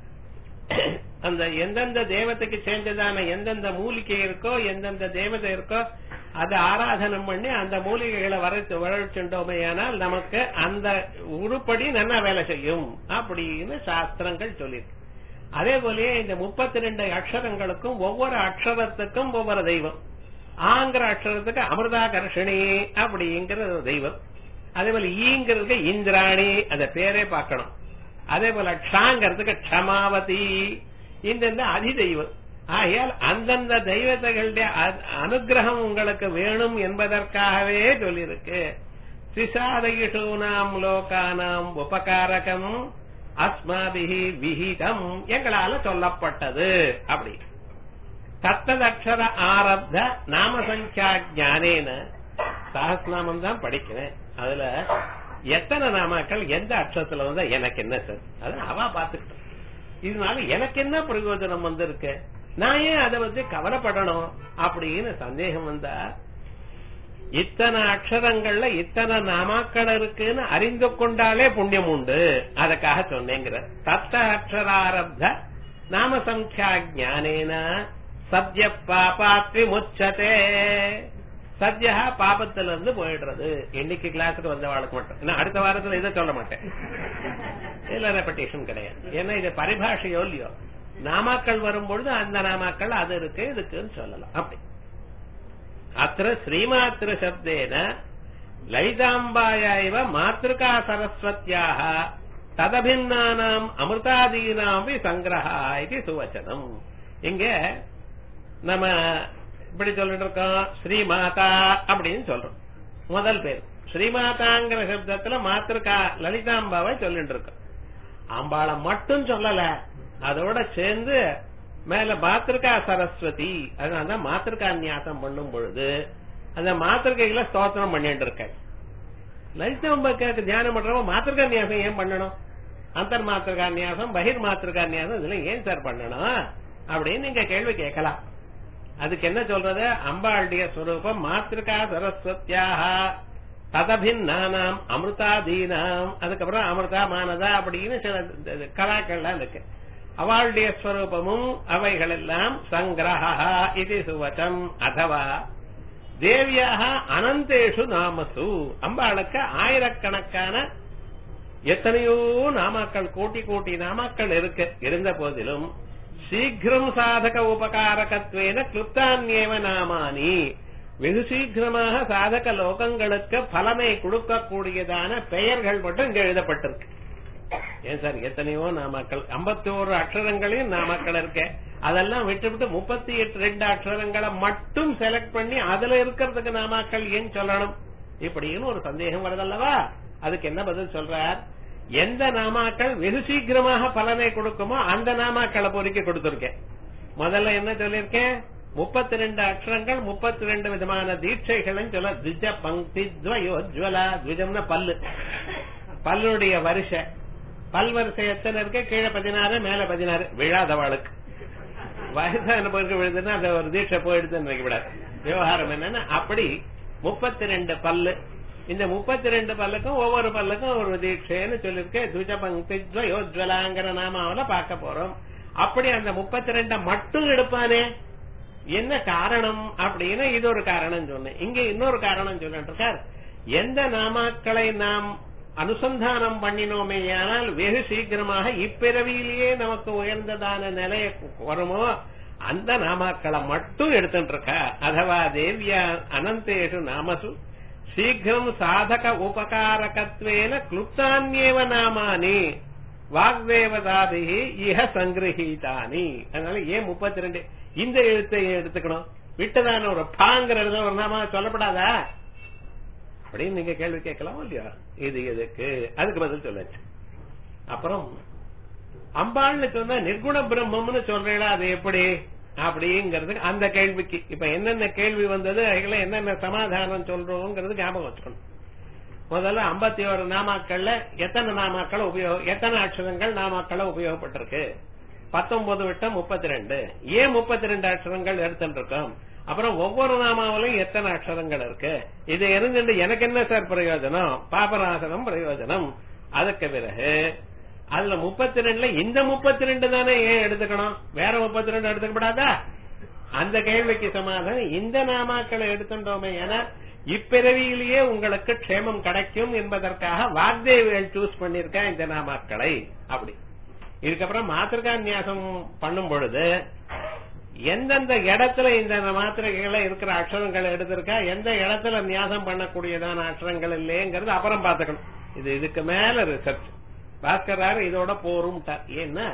அந்த எந்தெந்த தேவதைக்கு சேர்ந்ததான எந்தெந்த மூலிகை இருக்கோ எந்தெந்த தேவதை இருக்கோ அதை ஆராதனம் பண்ணி அந்த மூலிகைகளை வரைச்சு வளர்ச்சுட்டோமே ஆனால் நமக்கு அந்த உருப்படி நல்லா வேலை செய்யும் அப்படின்னு சாஸ்திரங்கள் சொல்லியிருக்கு அதே போலயே இந்த முப்பத்தி ரெண்டு அக்ஷரங்களுக்கும் ஒவ்வொரு அக்ஷரத்துக்கும் ஒவ்வொரு தெய்வம் ஆங்கிற அக்ஷரத்துக்கு அமிர்தாகர்ஷிணி அப்படிங்கிற ஒரு தெய்வம் அதே போல ஈங்கிறதுக்கு இந்திராணி அந்த பேரே பார்க்கணும் அதே போல க்ஷாங்கிறதுக்கு க்ஷமாவதி இந்த அதிதெய்வம் ஆகையால் அந்தந்த தெய்வத்தைகளுடைய அனுகிரகம் உங்களுக்கு வேணும் என்பதற்காகவே சொல்லியிருக்கு சிசாதயிஷூனாம் லோகானாம் உபகாரகம் அஸ்மாபிஹி விஹிதம் எங்களால சொல்லப்பட்டது அப்படி தத்ததக்ஷர ஆரப்த நாம சங்கியா ஜானேன சஹஸ்நாமம் தான் படிக்கிறேன் அதுல எத்தனை நாமாக்கள் எந்த அக்ஷரத்துல வந்தா எனக்கு என்ன சார் அது அவா பாத்துக்கிட்டோம் இதனால எனக்கு என்ன பிரயோஜனம் வந்திருக்கு நான் ஏன் அதை வந்து கவலைப்படணும் அப்படின்னு சந்தேகம் வந்தா இத்தனை அக்ஷரங்கள்ல இத்தனை நாமாக்கள் இருக்குன்னு அறிந்து கொண்டாலே புண்ணியம் உண்டு அதுக்காக சொன்னேங்கிற தத்த அக்ஷராரப்த நாம சங்கியா ஜானேன சத்ய பாபாத்வி முச்சதே சத்யா பாபத்துல இருந்து போயிடுறது இன்னைக்கு கிளாஸுக்கு வந்தவாளுக்கு மட்டும் நான் அடுத்த வாரத்துல இதை சொல்ல மாட்டேன் இதுல ரெப்படேஷன் கிடையாது ஏன்னா இது பரிபாஷையோ இல்லையோ நாமாக்கள் வரும்பொழுது அந்த நாமாக்கள் அது இருக்கு இதுக்குன்னு சொல்லலாம் அப்படி அத்த ஸ்ரீமாத்திர சப்தேன லலிதாம்பாயா இவ மாத்திருக்கா சரஸ்வத்தியாக ததபின்னானாம் அமிர்தாதீனாம் சங்கிரஹா இது சுவச்சனம் இங்க நம்ம இப்படி சொல்லிட்டு இருக்கோம் ஸ்ரீமாதா அப்படின்னு சொல்றோம் முதல் பேர் ஸ்ரீமாதாங்கிற சப்தத்துல மாத்திருக்கா லலிதாம்பாவை சொல்லிட்டு இருக்கோம் அம்பாளை மட்டும் சொல்லல அதோட சேர்ந்து மேல மாத்திருக்கா சரஸ்வதி அதனால மாத்திருக்கா நியாசம் பண்ணும் பொழுது அந்த மாத்திருக்கைகளை ஸ்தோத்திரம் பண்ணிட்டு இருக்க லலிதாம்பாக்கு தியானம் பண்றவங்க மாத்திருக்கா நியாசம் ஏன் பண்ணணும் அந்தர் மாத்திருக்கா நியாசம் பகிர் மாத்திருக்கா நியாசம் இதுல ஏன் சார் பண்ணணும் அப்படின்னு நீங்க கேள்வி கேட்கலாம் அதுக்கு என்ன சொல்றது அம்பாளுடைய ஸ்வரூபம் மாத்திருக்கா சரஸ்வத்தியாக ததபின்னானாம் அமிர்தாதீனாம் அதுக்கப்புறம் அமிர்தா மானதா அப்படின்னு சில கலாக்கள்லாம் இருக்கு அவளுடைய ஸ்வரூபமும் அவைகள் எல்லாம் சங்கிரஹா இது சுவச்சம் அதவா தேவியாக அனந்தேஷு நாமசு அம்பாளுக்கு ஆயிரக்கணக்கான எத்தனையோ நாமாக்கள் கோட்டி கோட்டி நாமாக்கள் இருக்கு இருந்த போதிலும் சீக்கிரம் சாதக உபகாரகத்வேன கிளுப்தான்யேவ நாமானி வெகு சீக்கிரமாக சாதக லோகங்களுக்கு பலனை கொடுக்கக்கூடியதான பெயர்கள் மட்டும் இங்க எழுதப்பட்டிருக்கு ஏன் சார் எத்தனையோ நாமக்கள் ஐம்பத்தி ஒரு அக்ஷரங்களையும் நாமக்கள் இருக்க அதெல்லாம் விட்டு விட்டு முப்பத்தி எட்டு ரெண்டு அக்ஷரங்களை மட்டும் செலக்ட் பண்ணி அதுல இருக்கிறதுக்கு நாமாக்கள் ஏன் சொல்லணும் இப்படின்னு ஒரு சந்தேகம் வருதல்லவா அதுக்கு என்ன பதில் சொல்றார் எந்த நாமாக்கள் வெகு சீக்கிரமாக பலனை கொடுக்குமோ அந்த நாமாக்களை பொறுக்கி கொடுத்திருக்கேன் முதல்ல என்ன சொல்லியிருக்கேன் முப்பத்தி ரெண்டு அக்ஷரங்கள் முப்பத்தி ரெண்டு விதமான தீட்சைகள் சொல்ல திஜ பங்கி துவயோஜ்வலா துவஜம்னா பல்லு பல்லுடைய வரிசை பல் வரிசை எத்தனை இருக்கு கீழே பதினாறு மேல பதினாறு விழாதவாளுக்கு வயசான போயிருக்கு விழுதுன்னா அந்த ஒரு தீட்சை போயிடுதுன்னு நினைக்க விடாது விவகாரம் என்னன்னா அப்படி முப்பத்தி ரெண்டு பல்லு இந்த முப்பத்தி ரெண்டு பல்லுக்கும் ஒவ்வொரு பல்லுக்கும் ஒரு தீட்சைன்னு சொல்லிருக்கேன் துஜ பங்கி துவயோஜ்வலாங்கிற நாமாவில பார்க்க போறோம் அப்படி அந்த முப்பத்தி ரெண்ட மட்டும் எடுப்பானே என்ன காரணம் அப்படின்னு இது ஒரு காரணம் சொன்னேன் இங்க இன்னொரு காரணம் சொல்லிட்டு இருக்கார் எந்த நாமாக்களை நாம் அனுசந்தானம் பண்ணினோமே ஆனால் வெகு சீக்கிரமாக இப்பிறவியிலேயே நமக்கு உயர்ந்ததான நிலைய வருமோ அந்த நாமாக்களை மட்டும் எடுத்துட்டு இருக்க அதவா தேவியா அனந்தேஷு நாமசு சீக்கிரம் சாதக உபகாரகத்வேன கிளுப்தான்யேவ நாமானி வாக்தேவதாதி இஹ சங்கிரஹீதானி அதனால ஏன் முப்பத்தி ரெண்டு இந்த எழுத்தை எடுத்துக்கணும் விட்டதான ஒரு பாங்கிற ஒரு நாம சொல்லப்படாதா அப்படின்னு நீங்க கேள்வி கேட்கலாம் இல்லையா இது எதுக்கு அதுக்கு பதில் சொல்லாச்சு அப்புறம் அம்பாள்னு சொன்னா நிர்குண பிரம்மம்னு சொல்றீங்களா அது எப்படி அப்படிங்கிறது அந்த கேள்விக்கு இப்ப என்னென்ன கேள்வி வந்தது அதுக்கெல்லாம் என்னென்ன சமாதானம் சொல்றோங்கிறது ஞாபகம் வச்சுக்கணும் முதல்ல ஐம்பத்தி ஒரு நாமாக்கள்ல எத்தனை நாமாக்கள் உபயோக எத்தனை அக்ஷரங்கள் நாமாக்களை உபயோகப்பட்டிருக்கு பத்தொன்பது விட்டம் முப்பத்தி ரெண்டு ஏன் முப்பத்தி ரெண்டு அக்ஷரங்கள் எடுத்துட்டு இருக்கோம் அப்புறம் ஒவ்வொரு நாமாவிலும் எத்தனை அக்ஷரங்கள் இருக்கு இது எரிஞ்சுட்டு எனக்கு என்ன சார் பிரயோஜனம் பாபநாசனம் பிரயோஜனம் அதுக்கு பிறகு அதுல முப்பத்தி ரெண்டுல இந்த முப்பத்தி ரெண்டு தானே ஏன் எடுத்துக்கணும் வேற முப்பத்தி ரெண்டு எடுத்துக்கப்படாதா அந்த கேள்விக்கு சமாதானம் இந்த நாமாக்களை எடுத்துட்டோமே என இப்பிறவியிலேயே உங்களுக்கு க்ஷேமம் கிடைக்கும் என்பதற்காக வாக்தேவிகள் சூஸ் பண்ணிருக்கேன் இந்த நாமாக்களை அப்படி இதுக்கப்புறம் மாத்திருக்கா நியாசம் பண்ணும் பொழுது எந்தெந்த இடத்துல இந்த மாத்திரைகளை இருக்கிற அக்ஷரங்களை எடுத்திருக்கா எந்த இடத்துல நியாசம் பண்ணக்கூடியதான அக்ஷரங்கள் இல்லைங்கிறது அப்புறம் பாத்துக்கணும் இது இதுக்கு மேல ரிசர்ச் பாஸ்கரார் இதோட போரும் ஏன்னா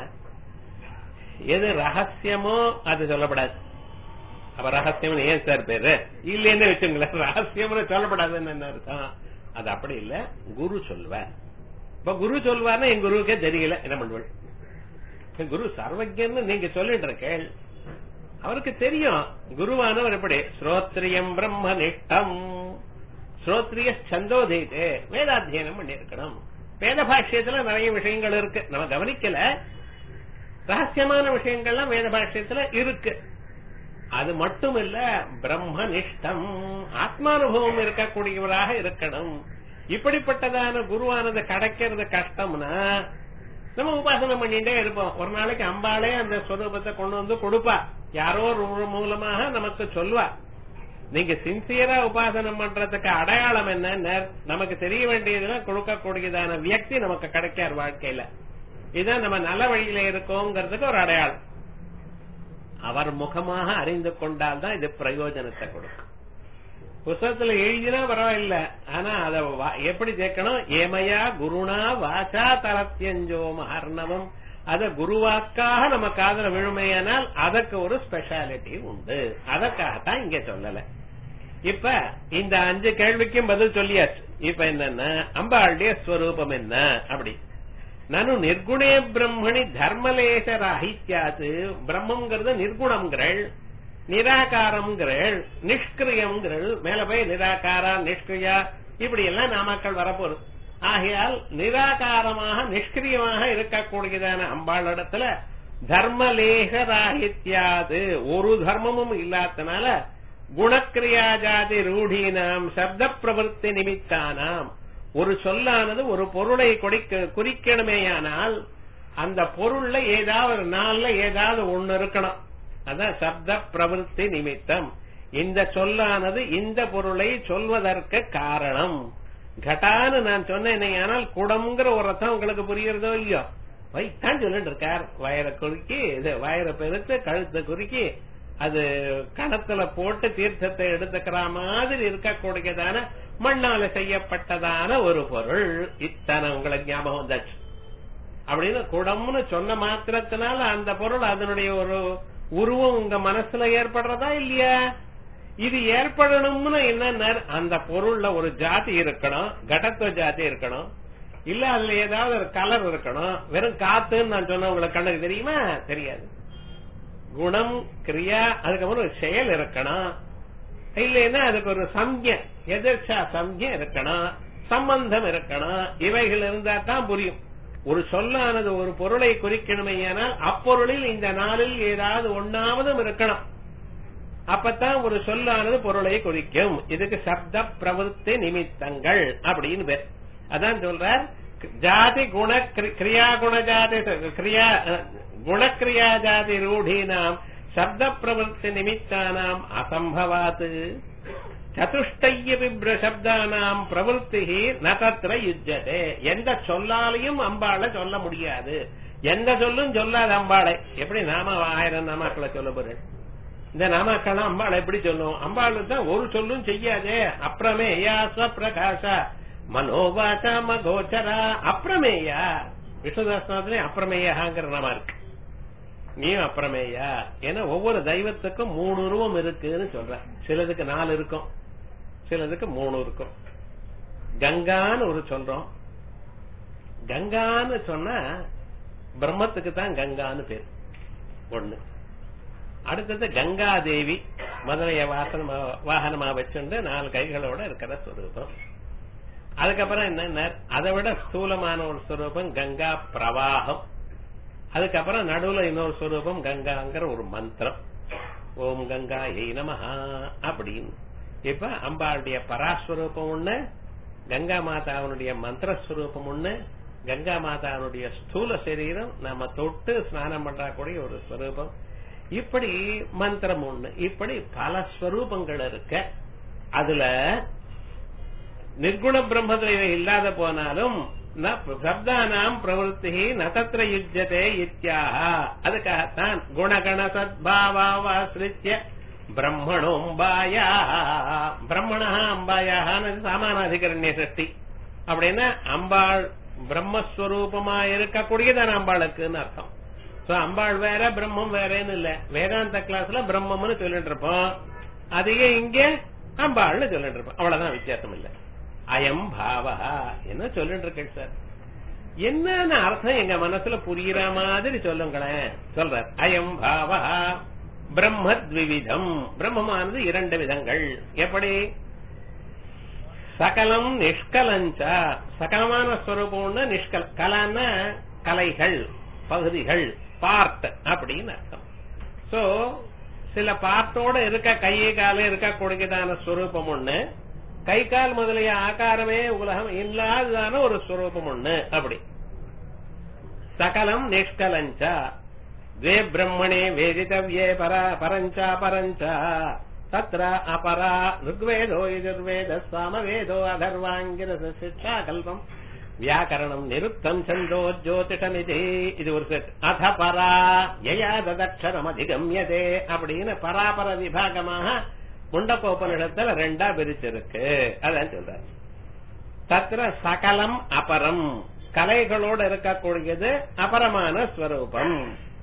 எது ரகசியமோ அது சொல்லப்படாது அப்ப ரகசியம் ஏன் சார் பேரு இல்லன்னு வச்சுங்களேன் ரகசியம்னு சொல்லப்படாதுன்னு என்ன அர்த்தம் அது அப்படி இல்ல குரு சொல்வார் இப்ப குரு சொல்வார்னா என் குருவுக்கே தெரியல என்ன பண்ணுவாள் என் குரு சர்வஜன்னு நீங்க சொல்லிட்டு இருக்கேள் அவருக்கு தெரியும் குருவானவர் எப்படி ஸ்ரோத்ரியம் பிரம்ம நிஷ்டம் ஸ்ரோத்ரிய சந்தோதயிட்டு வேதாத்தியனம் பண்ணிருக்கணும் வேத பாஷ்யத்துல நிறைய விஷயங்கள் இருக்கு நம்ம கவனிக்கல ரகசியமான விஷயங்கள்லாம் வேத பாஷ்யத்துல இருக்கு அது மட்டும் இல்ல பிரம்மனிஷ்டம் ஆத்மானுபவம் இருக்கக்கூடியவராக இருக்கணும் இப்படிப்பட்டதான குருவானது கிடைக்கிறது கஷ்டம்னா நம்ம உபாசனை பண்ணிட்டே இருப்போம் ஒரு நாளைக்கு அம்பாளே அந்த ஸ்வரூபத்தை கொண்டு வந்து கொடுப்பா யாரோ ஒரு மூலமாக நமக்கு சொல்வா நீங்க சின்சியரா உபாசனம் பண்றதுக்கு அடையாளம் என்ன நமக்கு தெரிய வேண்டியதுன்னா கொடுக்கக்கூடியதான வியக்தி நமக்கு கிடைக்கார் வாழ்க்கையில இதுதான் நம்ம நல்ல வழியில இருக்கோங்கிறதுக்கு ஒரு அடையாளம் அவர் முகமாக அறிந்து கொண்டால் தான் இது பிரயோஜனத்தை கொடுக்கும் புஸ்தகத்துல எழுதினா பரவாயில்ல ஆனா அத எப்படி சேர்க்கணும் ஏமையா குருணா வாசா தரத்தியஞ்சோ மகர்ணவம் அத குருவாக்காக நம்ம காதல விழுமையானால் அதற்கு ஒரு ஸ்பெஷாலிட்டி உண்டு அதற்காகத்தான் இங்க சொல்லல இப்ப இந்த அஞ்சு கேள்விக்கும் பதில் சொல்லியாச்சு இப்ப என்னன்னா அம்பாளுடைய ஸ்வரூபம் என்ன அப்படி நானு நிர்குணே பிரம்மணி தர்மலேச ராஹித்யாது பிரம்மங்கிறது நிர்குணம்ங்கிறள் நிராகாரம்ங்கிறள் நிஷ்கிரியம்ங்கிறள் மேல போய் நிராகாரா நிஷ்கிரியா இப்படி எல்லாம் நாமாக்கள் வரப்போகுது ஆகையால் நிராகாரமாக நிஷ்கிரியமாக இருக்கக்கூடியதான அம்பாள் இடத்துல தர்மலேக ராகித்யாது ஒரு தர்மமும் இல்லாதனால குணக்கிரியா ஜாதி ரூಢீனாம் சப்த பிரவருத்தி நிமித்தானாம் ஒரு சொல்லானது ஒரு பொருளை கொடிக்க குறிக்கணுமேயானால் அந்த பொருள்ல ஏதாவது ஒரு நாள்ல ஏதாவது ஒண்ணு இருக்கணும் அதான் சப்த பிரவருத்தி நிமித்தம் இந்த சொல்லானது இந்த பொருளை சொல்வதற்கு காரணம் கட்டான்னு நான் சொன்னேன் ஆனால் குடம்ங்கிற ஒரு ரத்தம் உங்களுக்கு புரியுறதோ இல்லையோ வைத்தான் சொல்லிட்டு இருக்கார் வயரை குறுக்கி இது வயரை பெருத்து கழுத்தை குறுக்கி அது கணத்துல போட்டு தீர்த்தத்தை எடுத்துக்கிற மாதிரி இருக்கக்கூடியதான மண்ணால செய்யப்பட்டதான ஒரு பொருள் இத்தனை உங்களுக்கு ஞாபகம் வந்தாச்சு அப்படின்னு குடம்னு சொன்ன மாத்திரத்தினால அந்த பொருள் அதனுடைய ஒரு உருவம் உங்க மனசுல ஏற்படுறதா இல்லையா இது ஏற்படணும்னு என்ன அந்த பொருள்ல ஒரு ஜாதி இருக்கணும் கடத்துவ ஜாதி இருக்கணும் இல்ல அதுல ஏதாவது ஒரு கலர் இருக்கணும் வெறும் காத்துன்னு நான் சொன்ன உங்களுக்கு கண்ணுக்கு தெரியுமா தெரியாது குணம் கிரியா அதுக்கப்புறம் ஒரு செயல் இருக்கணும் இல்லைன்னா அதுக்கு ஒரு சம்ய எதிர்ச்சா சம்ய இருக்கணும் சம்பந்தம் இருக்கணும் இவைகள் இருந்தா தான் புரியும் ஒரு சொல்லானது ஒரு பொருளை குறிக்கணுமையானால் அப்பொருளில் இந்த நாளில் ஏதாவது ஒன்னாவதும் இருக்கணும் அப்பதான் ஒரு சொல்லானது பொருளை குறிக்கும் இதுக்கு சப்த பிரவருத்தி நிமித்தங்கள் அப்படின்னு பேர் அதான் சொல்றார் ஜாதி குண கிரியா குண ஜாதி கிரியா குணக்கிரியா ஜாதி ரூಢீனாம் சப்த பிரவருத்தி நிமித்தானாம் அசம்பவாத் சதுஷ்டயபி சப்தானாம் பிரவருத்தி நதத்திர யுஜதே எந்த சொல்லாலையும் அம்பாளை சொல்ல முடியாது எந்த சொல்லும் சொல்லாத அம்பாளை எப்படி நாம ஆயிரம் நாமாக்களை சொல்ல போறேன் இந்த நாமாக்கெல்லாம் அம்பாளை எப்படி சொல்லும் அம்பாள் தான் ஒரு சொல்லும் செய்யாதே அப்புறமேயா பிரகாஷா மனோபாசா மகோச்சரா அப்புறமேயா விஷ்ணுதாசனத்திலே அப்புறமேயாங்கிற நாம இருக்கு நீயும் அப்புறமேயா ஏன்னா ஒவ்வொரு தெய்வத்துக்கும் மூணு உருவம் இருக்குன்னு சொல்ற சிலதுக்கு நாலு இருக்கும் சிலதுக்கு மூணு இருக்கும் கங்கான்னு ஒரு சொல்றோம் கங்கான்னு சொன்னா பிரம்மத்துக்கு தான் கங்கான்னு பேர் ஒண்ணு அடுத்தது கங்கா தேவி முதலைய வாசனமா வாகனமா வச்சுண்டு நாலு கைகளோட இருக்கிற ஸ்வரூபம் அதுக்கப்புறம் என்ன அதை விட ஸ்தூலமான ஒரு ஸ்வரூபம் கங்கா பிரவாகம் அதுக்கப்புறம் நடுவுல இன்னொரு ஸ்வரூபம் கங்காங்கிற ஒரு மந்திரம் ஓம் கங்கா எய் நமஹா அப்படின்னு இப்ப அம்பாளுடைய பராஸ்வரூபம் ஒண்ணு கங்கா மாதாவுடைய மந்திரஸ்வரூபம் ஒண்ணு கங்கா மாதாவுடைய ஸ்தூல சரீரம் நாம தொட்டு ஸ்நானம் பண்றக்கூடிய ஒரு ஸ்வரூபம் இப்படி மந்திரம் ஒண்ணு இப்படி பல ஸ்வரூபங்கள் இருக்க அதுல நிர்குண பிரம்மத்துல இல்லாத போனாலும் ந சப்தானாம் பிரவருத்தி நதத்திர யுஜ்யதே இத்தியாக அதுக்காகத்தான் குணகண சத்பாவாசிரித்ய பிரம்மணோம்பாயா பிரம்மணா அம்பாயான்னு சாமானாதிகரண்ய சஷ்டி அப்படின்னா அம்பாள் பிரம்மஸ்வரூபமா இருக்கக்கூடியதான அம்பாளுக்குன்னு அர்த்தம் சோ அம்பாள் வேற பிரம்மம் வேறன்னு இல்ல வேதாந்த கிளாஸ்ல பிரம்மம்னு சொல்லிட்டு இருப்போம் அதையே இங்க அம்பாள்னு சொல்லிட்டு இருப்போம் அவ்வளவுதான் வித்தியாசம் இல்ல அயம் பாவா என்ன சொல்லிட்டு இருக்கேன் சார் என்னன்னு அர்த்தம் எங்க மனசுல புரியுற மாதிரி சொல்லுங்களேன் சொல்ற அயம் பாவா பிரம்மத்விவிதம் பிரம்மமானது இரண்டு விதங்கள் எப்படி சகலம் நிஷ்கலஞ்ச சகலமான ஸ்வரூபம் ஒண்ணு நிஷ்கல கலான்னா கலைகள் பகுதிகள் பார்ட் அப்படின்னு அர்த்தம் சோ சில பார்ட்டோட இருக்க கையை கால இருக்கக்கூடியதான ஸ்வரூபம் ஒண்ணு கை கால் முதலிய ஆகாரமே உலகம் இல்லாததான ஒரு ஸ்வரூபம் ஒண்ணு அப்படி சகலம் நிஷ்கலஞ்ச द्वे ब्रह्मणे वेदितव्ये परा परञ्चा परञ्चा तत्र अपरा ऋग्वेदो यजुर्वेदः सामवेदो अधर्वाङ्गिरशिक्षाकल्पम् व्याकरणम् निरुक्तम् छन्दो ज्योतिषमिति இது ஒரு செட் அத பரா யயா ததக்ஷரமதிகம்யதே அப்படின்னு பராபர விபாகமாக முண்டக்கோபனிடத்துல ரெண்டா பிரிச்சிருக்கு அதான் சொல்றாரு தத்திர சகலம் அபரம் கலைகளோடு இருக்கக்கூடியது அபரமான ஸ்வரூபம்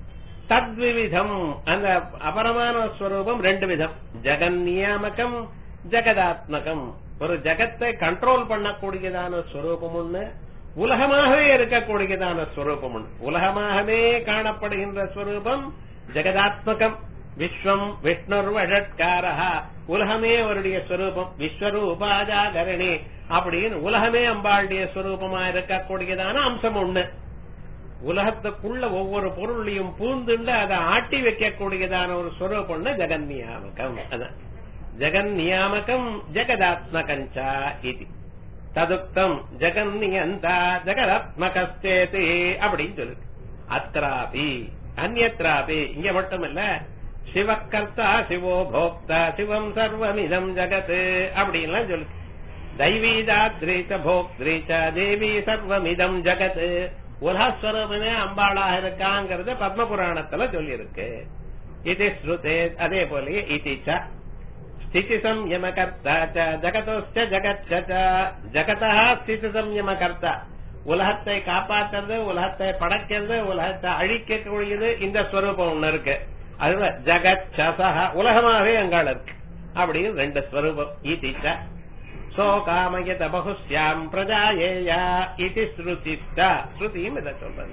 தத்விவிதம் அந்த அபரமான ஸ்வரூபம் ரெண்டு விதம் ஜெகன் நியாமகம் ஜெகதாத்மகம் ஒரு ஜெகத்தை கண்ட்ரோல் பண்ணக்கூடியதான ஸ்வரூபம் ஒண்ணு உலகமாகவே இருக்கக்கூடியதான ஸ்வரூபம் ஒண்ணு உலகமாகவே காணப்படுகின்ற ஸ்வரூபம் ஜெகதாத்மகம் விஸ்வம் விஷ்ணுர் வழட்காரா உலகமே அவருடைய ஸ்வரூபம் விஸ்வரூபாஜாகரணி அப்படின்னு உலகமே அம்பாளுடைய ஸ்வரூபமா இருக்கக்கூடியதான அம்சம் ஒண்ணு உலகத்துக்குள்ள ஒவ்வொரு பொருளையும் பூந்துண்டு அதை ஆட்டி வைக்கக்கூடியதான ஒரு ஸ்வரூபம்னு ஜெகன் நியாமகம் அதான் ஜெகன் நியாமகம் ஜெகதாத்மகஞ்சா இது ததுக்தம் ஜெகன் நியந்தா ஜெகதாத்மகஸ்தேதி அப்படின்னு சொல்லுது அத்ராபி அந்நத்ராபி இங்க மட்டும் இல்ல சிவக்கர்த்தா சிவோ போக்தா சிவம் சர்வமிதம் ஜகத் அப்படின்லாம் சொல்லுது தைவீதாத்ரீச்ச போக்திரீச்ச தேவி சர்வமிதம் ஜகத் உலகஸ்வரூபமே அம்பாளாக இருக்காங்கிறது பத்ம புராணத்துல சொல்லியிருக்கு இது ஸ்ருதே அதே போல இதிச்ச ஸ்திதி சம்யம கர்த்தா ஜகதோச்ச ஜகத் ஜகதா ஸ்திதி சம்யம கர்த்தா உலகத்தை காப்பாற்றுறது உலகத்தை படைக்கிறது உலகத்தை அழிக்கக்கூடியது இந்த ஸ்வரூபம் ஒண்ணு இருக்கு அதுல ஜகத் சசக உலகமாவே அங்காள் இருக்கு அப்படின்னு ரெண்டு ஸ்வரூபம் இதிச்ச சோ காமயத பகுஸ்யாம் பிரஜாயேயா இது ஸ்ருதிஷ்டா ஸ்ருதியும் இதை சொல்றது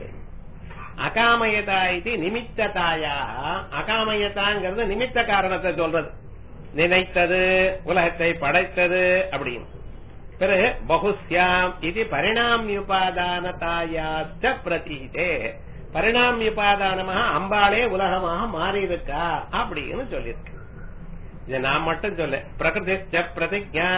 அகாமயதா இது நிமித்ததாயா அகாமயதாங்கிறது நிமித்த காரணத்தை சொல்றது நினைத்தது உலகத்தை படைத்தது அப்படின்னு பிறகு பகுஸ்யாம் இது பரிணாமியுபாதானதாயாச்ச பிரதீதே பரிணாமியுபாதானமாக அம்பாளே உலகமாக மாறி இருக்கா அப்படின்னு சொல்லியிருக்கு இது நான் மட்டும் சொல்ல பிரகிருதிச்ச பிரதிஜா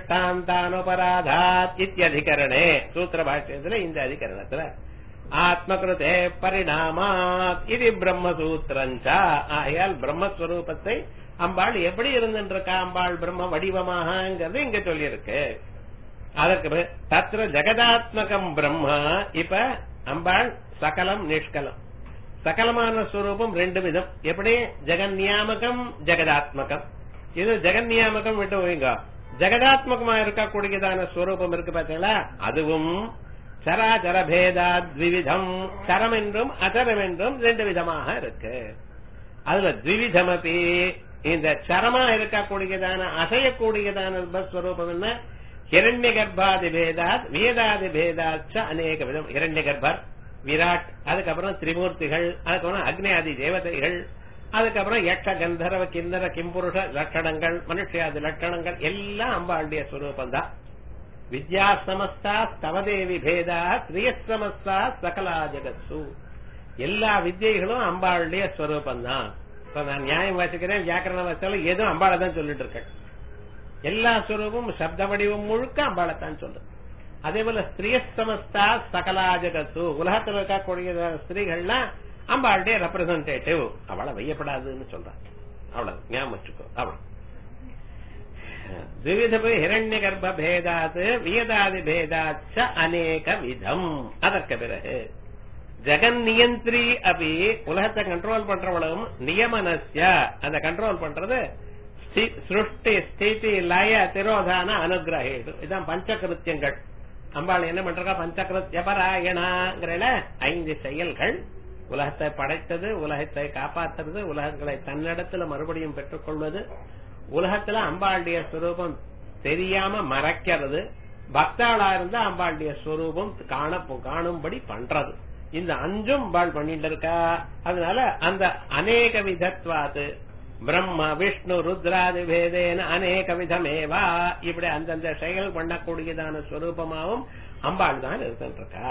திருஷ்டாந்தானுபராதாத் இத்தியதிகரணே சூத்திர பாஷ்யத்துல இந்த அதிகரணத்துல ஆத்மகிருதே பரிணாமாத் இது பிரம்மசூத்திரஞ்சா ஆகையால் பிரம்மஸ்வரூபத்தை அம்பாள் எப்படி இருந்துருக்கா அம்பாள் பிரம்ம வடிவமாகங்கிறது இங்க சொல்லியிருக்கு அதற்கு தத்திர ஜெகதாத்மகம் பிரம்மா இப்ப அம்பாள் சகலம் நிஷ்கலம் சகலமான ஸ்வரூபம் ரெண்டு விதம் எப்படி ஜெகன் நியாமகம் ஜெகதாத்மகம் இது ஜெகன் நியாமகம் விட்டு வைங்க ஜெகதாத்மகமா இருக்கக்கூடியதான ஸ்வரூபம் இருக்கு பார்த்தீங்களா அதுவும் சராச்சர பேதா த்விவிதம் சரம் என்றும் அசரம் என்றும் ரெண்டு விதமாக இருக்கு அதுல த்விவிதம் அப்படி இந்த சரமா இருக்கக்கூடியதான அசையக்கூடியதான ஸ்வரூபம் என்ன ஹிரண்ய கர்ப்பாதி பேதாத் வேதாதி பேதாச்ச அநேக விதம் ஹிரண்ய கர்ப்பர் விராட் அதுக்கப்புறம் திரிமூர்த்திகள் அதுக்கப்புறம் அக்னியாதி தேவதைகள் அதுக்கப்புறம் யக்ஷ கந்தர்வ கிந்தர கிம்புருஷ லட்சணங்கள் மனுஷியாதி லட்சணங்கள் எல்லாம் அம்பாளுடைய ஸ்வரூபம் தான் வித்யா சமஸ்தா ஸ்தவதேவி பேதா ஸ்ரீய சமஸ்தா சகலா ஜெகத்சு எல்லா வித்தியைகளும் அம்பாளுடைய ஸ்வரூபம் தான் இப்ப நான் நியாயம் வாசிக்கிறேன் வியாக்கரணம் வாசித்தாலும் ஏதோ அம்பாளை தான் சொல்லிட்டு இருக்கேன் எல்லா ஸ்வரூபமும் சப்த வடிவம் முழுக்க அம்பாளை தான் சொல்லுது அதே போல ஸ்திரிய சமஸ்தா சகலா ஜகத்து உலகத்தில் இருக்கக்கூடிய ஸ்திரீகள்லாம் அம்பாளுடைய ரெப்ரசன்டேட்டிவ் அவளை வையப்படாதுன்னு சொல்றாங்க அவ்வளவு ஞாபகம் வச்சுக்கோ அவ்வளவு த்விவிதபு ஹிரண்ய கர்ப்ப பேதாத் வியதாதி பேதாச்ச அநேக விதம் அதற்கு பிறகு ஜெகன் நியந்திரி அப்படி உலகத்தை கண்ட்ரோல் பண்றவளும் நியமனஸ்ய அந்த கண்ட்ரோல் பண்றது சிருஷ்டி ஸ்திதி லய திரோதான அனுகிரகேடு இதான் பஞ்சகிருத்தியங்கள் அம்பாள் என்ன பண்றா பஞ்சகிருத்திய பராயணாங்கிற ஐந்து செயல்கள் உலகத்தை படைத்தது உலகத்தை காப்பாற்றுறது உலகங்களை தன்னிடத்துல மறுபடியும் பெற்றுக்கொள்வது உலகத்துல அம்பாளுடைய ஸ்வரூபம் தெரியாம மறைக்கிறது பக்தாளா இருந்தா அம்பாளுடைய ஸ்வரூபம் காண காணும்படி பண்றது இந்த அஞ்சும் அம்பாள் பண்ணிட்டு இருக்கா அதனால அந்த அநேக விதத்வாது பிரம்ம விஷ்ணு ருத்ராதி பேதேன அநேக விதமேவா இப்படி அந்தந்த செயல் பண்ணக்கூடியதான ஸ்வரூபமாவும் அம்பாள் தான் இருக்கின்றிருக்கா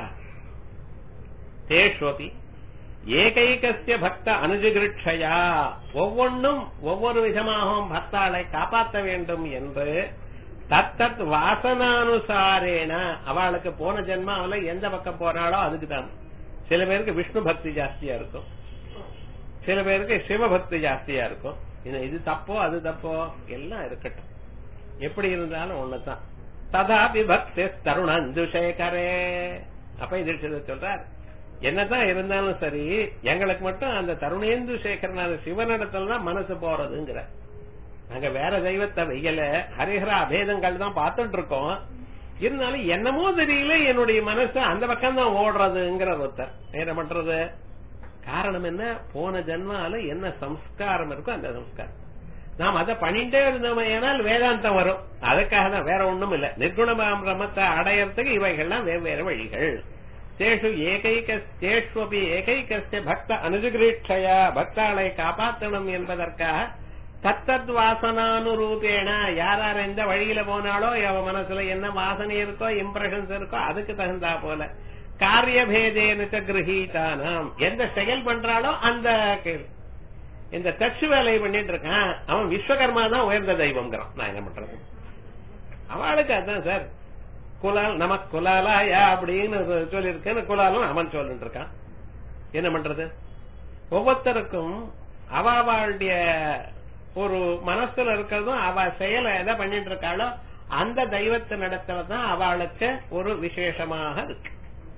தேஷ்வபி ஏகைகசிய பக்த அனுஜகிருட்சையா ஒவ்வொன்றும் ஒவ்வொரு விதமாகவும் பக்தாளை காப்பாற்ற வேண்டும் என்று தத்தத் வாசனானுசாரேன அவளுக்கு போன ஜென்மாவில எந்த பக்கம் போனாலோ அதுக்கு தான் சில பேருக்கு விஷ்ணு பக்தி ஜாஸ்தியா இருக்கும் சில பேருக்கு சிவபக்தி ஜாஸ்தியா இருக்கும் இது தப்போ அது தப்போ எல்லாம் இருக்கட்டும் எப்படி இருந்தாலும் ஒண்ணுதான் ததாபி பக்தி தருணந்துஷேகரே அப்ப இது சொல்றார் என்னதான் இருந்தாலும் சரி எங்களுக்கு மட்டும் அந்த தருணேந்து சேகரனான சிவனிடத்துல தான் மனசு போறதுங்கிற நாங்க வேற தெய்வத்தை வெய்யல ஹரிஹர அபேதங்கள் தான் பார்த்துட்டு இருக்கோம் இருந்தாலும் என்னமோ தெரியல என்னுடைய மனசு அந்த பக்கம் தான் ஓடுறதுங்கிற ஒருத்தர் என்ன பண்றது காரணம் என்ன போன ஜென்மால என்ன சம்ஸ்காரம் இருக்கோ அந்த சம்ஸ்காரம் நாம் அதை பண்ணிட்டே இருந்தோம் ஏனால் வேதாந்தம் வரும் அதுக்காக தான் வேற ஒண்ணும் இல்ல நிர்குணமாம் பிரமத்தை அடையறதுக்கு இவைகள்லாம் வெவ்வேறு வழிகள் தேஷு ஏகைக தேஷ்வபி ஏகைகஸ்ய பக்த அனுஜகிரீட்சையா பக்தாளை காப்பாற்றணும் என்பதற்காக தத்தத் வாசனானுரூபேன யார் யார் எந்த வழியில போனாலோ அவ மனசுல என்ன வாசனை இருக்கோ இம்ப்ரெஷன்ஸ் இருக்கோ அதுக்கு தகுந்தா போல காரியபேதேன கிரகீதானாம் எந்த செயல் பண்றாலோ அந்த இந்த தச்சு வேலையை பண்ணிட்டு இருக்கான் அவன் விஸ்வகர்மா தான் உயர்ந்த தெய்வம்ங்கிறான் நான் என்ன பண்றது அவளுக்கு அதான் சார் குலால் நமக்கு குலாலாயா அப்படின்னு சொல்லியிருக்கேன் குலாலும் அவன் சொல்லிட்டு இருக்கான் என்ன பண்றது ஒவ்வொருத்தருக்கும் அவாவாளுடைய ஒரு மனசுல இருக்கிறதும் அவ செயலை எதை பண்ணிட்டு இருக்காளோ அந்த தெய்வத்தின் இடத்துல தான் அவளுக்கு ஒரு விசேஷமாக இருக்கு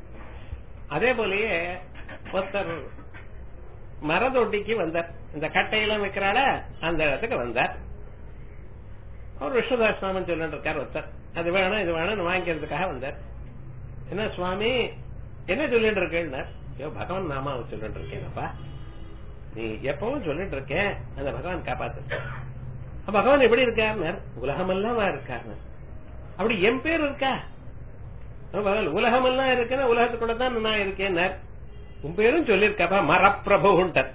அதே போலயே ஒருத்தர் மரதொட்டிக்கு வந்தார் இந்த கட்டையெல்லாம் வைக்கிறாள அந்த இடத்துக்கு வந்தார் அவர் விஸ்வதாஸ்வாமன் சொல்லிட்டு இருக்கார் ஒருத்தர் அது வேணும் இது வேணும் வாங்கிக்கிறதுக்காக வந்தார் என்ன சுவாமி என்ன சொல்லிட்டு இருக்கேன்னா ஐயோ பகவான் நாமாவை சொல்லிட்டு இருக்கேனப்பா நீ எப்பவும் சொல்லிட்டு இருக்கேன் அந்த பகவான் காப்பாத்து பகவான் எப்படி இருக்கார் உலகமெல்லாம் இருக்கார் அப்படி என் பேர் இருக்கா உலகமெல்லாம் இருக்குன்னா உலகத்துக்குள்ளதான் நான் இருக்கேன் உன் பேரும் சொல்லிருக்கப்பா மரப்பிரபுன்ட்டார்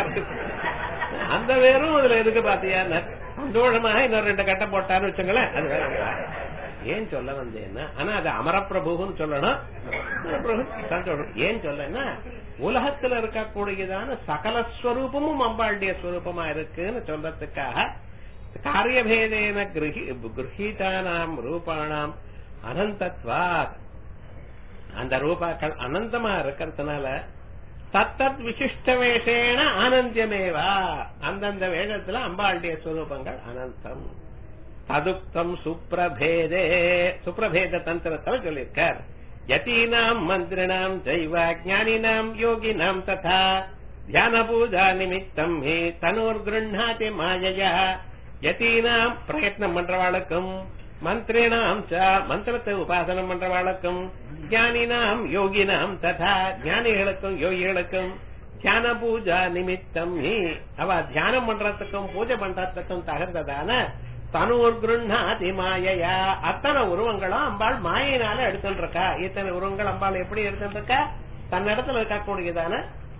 அந்த பேரும் அதுல இருக்கு பாத்தியா சந்தோஷமாக இன்னொரு ரெண்டு கட்டை போட்டான்னு வச்சுங்களேன் அது வேற ஏன் சொல்ல வந்தேன்னா ஆனா அது அமரப்பிரபுன்னு சொல்லணும் சந்தோஷம் ஏன் சொல்லனா உலகத்துல இருக்கக்கூடியதான சகல ஸ்வரூபமும் அம்பாளுடைய ஸ்வரூபமா இருக்குன்னு சொல்றதுக்காக காரியபேதேன கிரகீதானாம் ரூபானாம் அனந்தத்வாத் அந்த ரூபாக்கள் அனந்தமா இருக்கிறதுனால தத்தத் விசிஷ்ட வேஷேன ஆனந்தியமேவா அந்தந்த வேதத்துல அம்பாளுடைய ஸ்வரூபங்கள் அனந்தம் ததுக்தம் சுப்ரபேதே சுப்ரபேத தந்திரத்தில் சொல்லியிருக்கார் யதீனாம் மந்திரிணாம் ஜைவ ஜானினாம் யோகினாம் ததா தியான பூஜா நிமித்தம் ஹே தனூர் கிருண்ணாதி மாயையா யதீனாம் பிரயத்னம் பண்றவாளுக்கும் மந்திரினாம் ச மந்திரத்தை உபாசனம் பண்றவாளுக்கும் ஞானினாம் யோகினாம் ததா ஞானிகளுக்கும் யோகிகளுக்கும் தியான பூஜா நிமித்தம் ஹி அவ தியானம் பண்றதுக்கும் பூஜை பண்றதுக்கும் தகுந்ததான தனூர் கிருண்ணாதி மாயையா அத்தனை உருவங்களும் அம்பாள் மாயினால எடுத்துட்டு இருக்கா இத்தனை உருவங்கள் அம்பாள் எப்படி எடுத்துட்டு இருக்கா தன்னிடத்துல இருக்கக்கூடியதான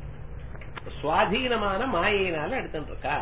சுவாதீனமான மாயினால எடுத்துட்டு இருக்கா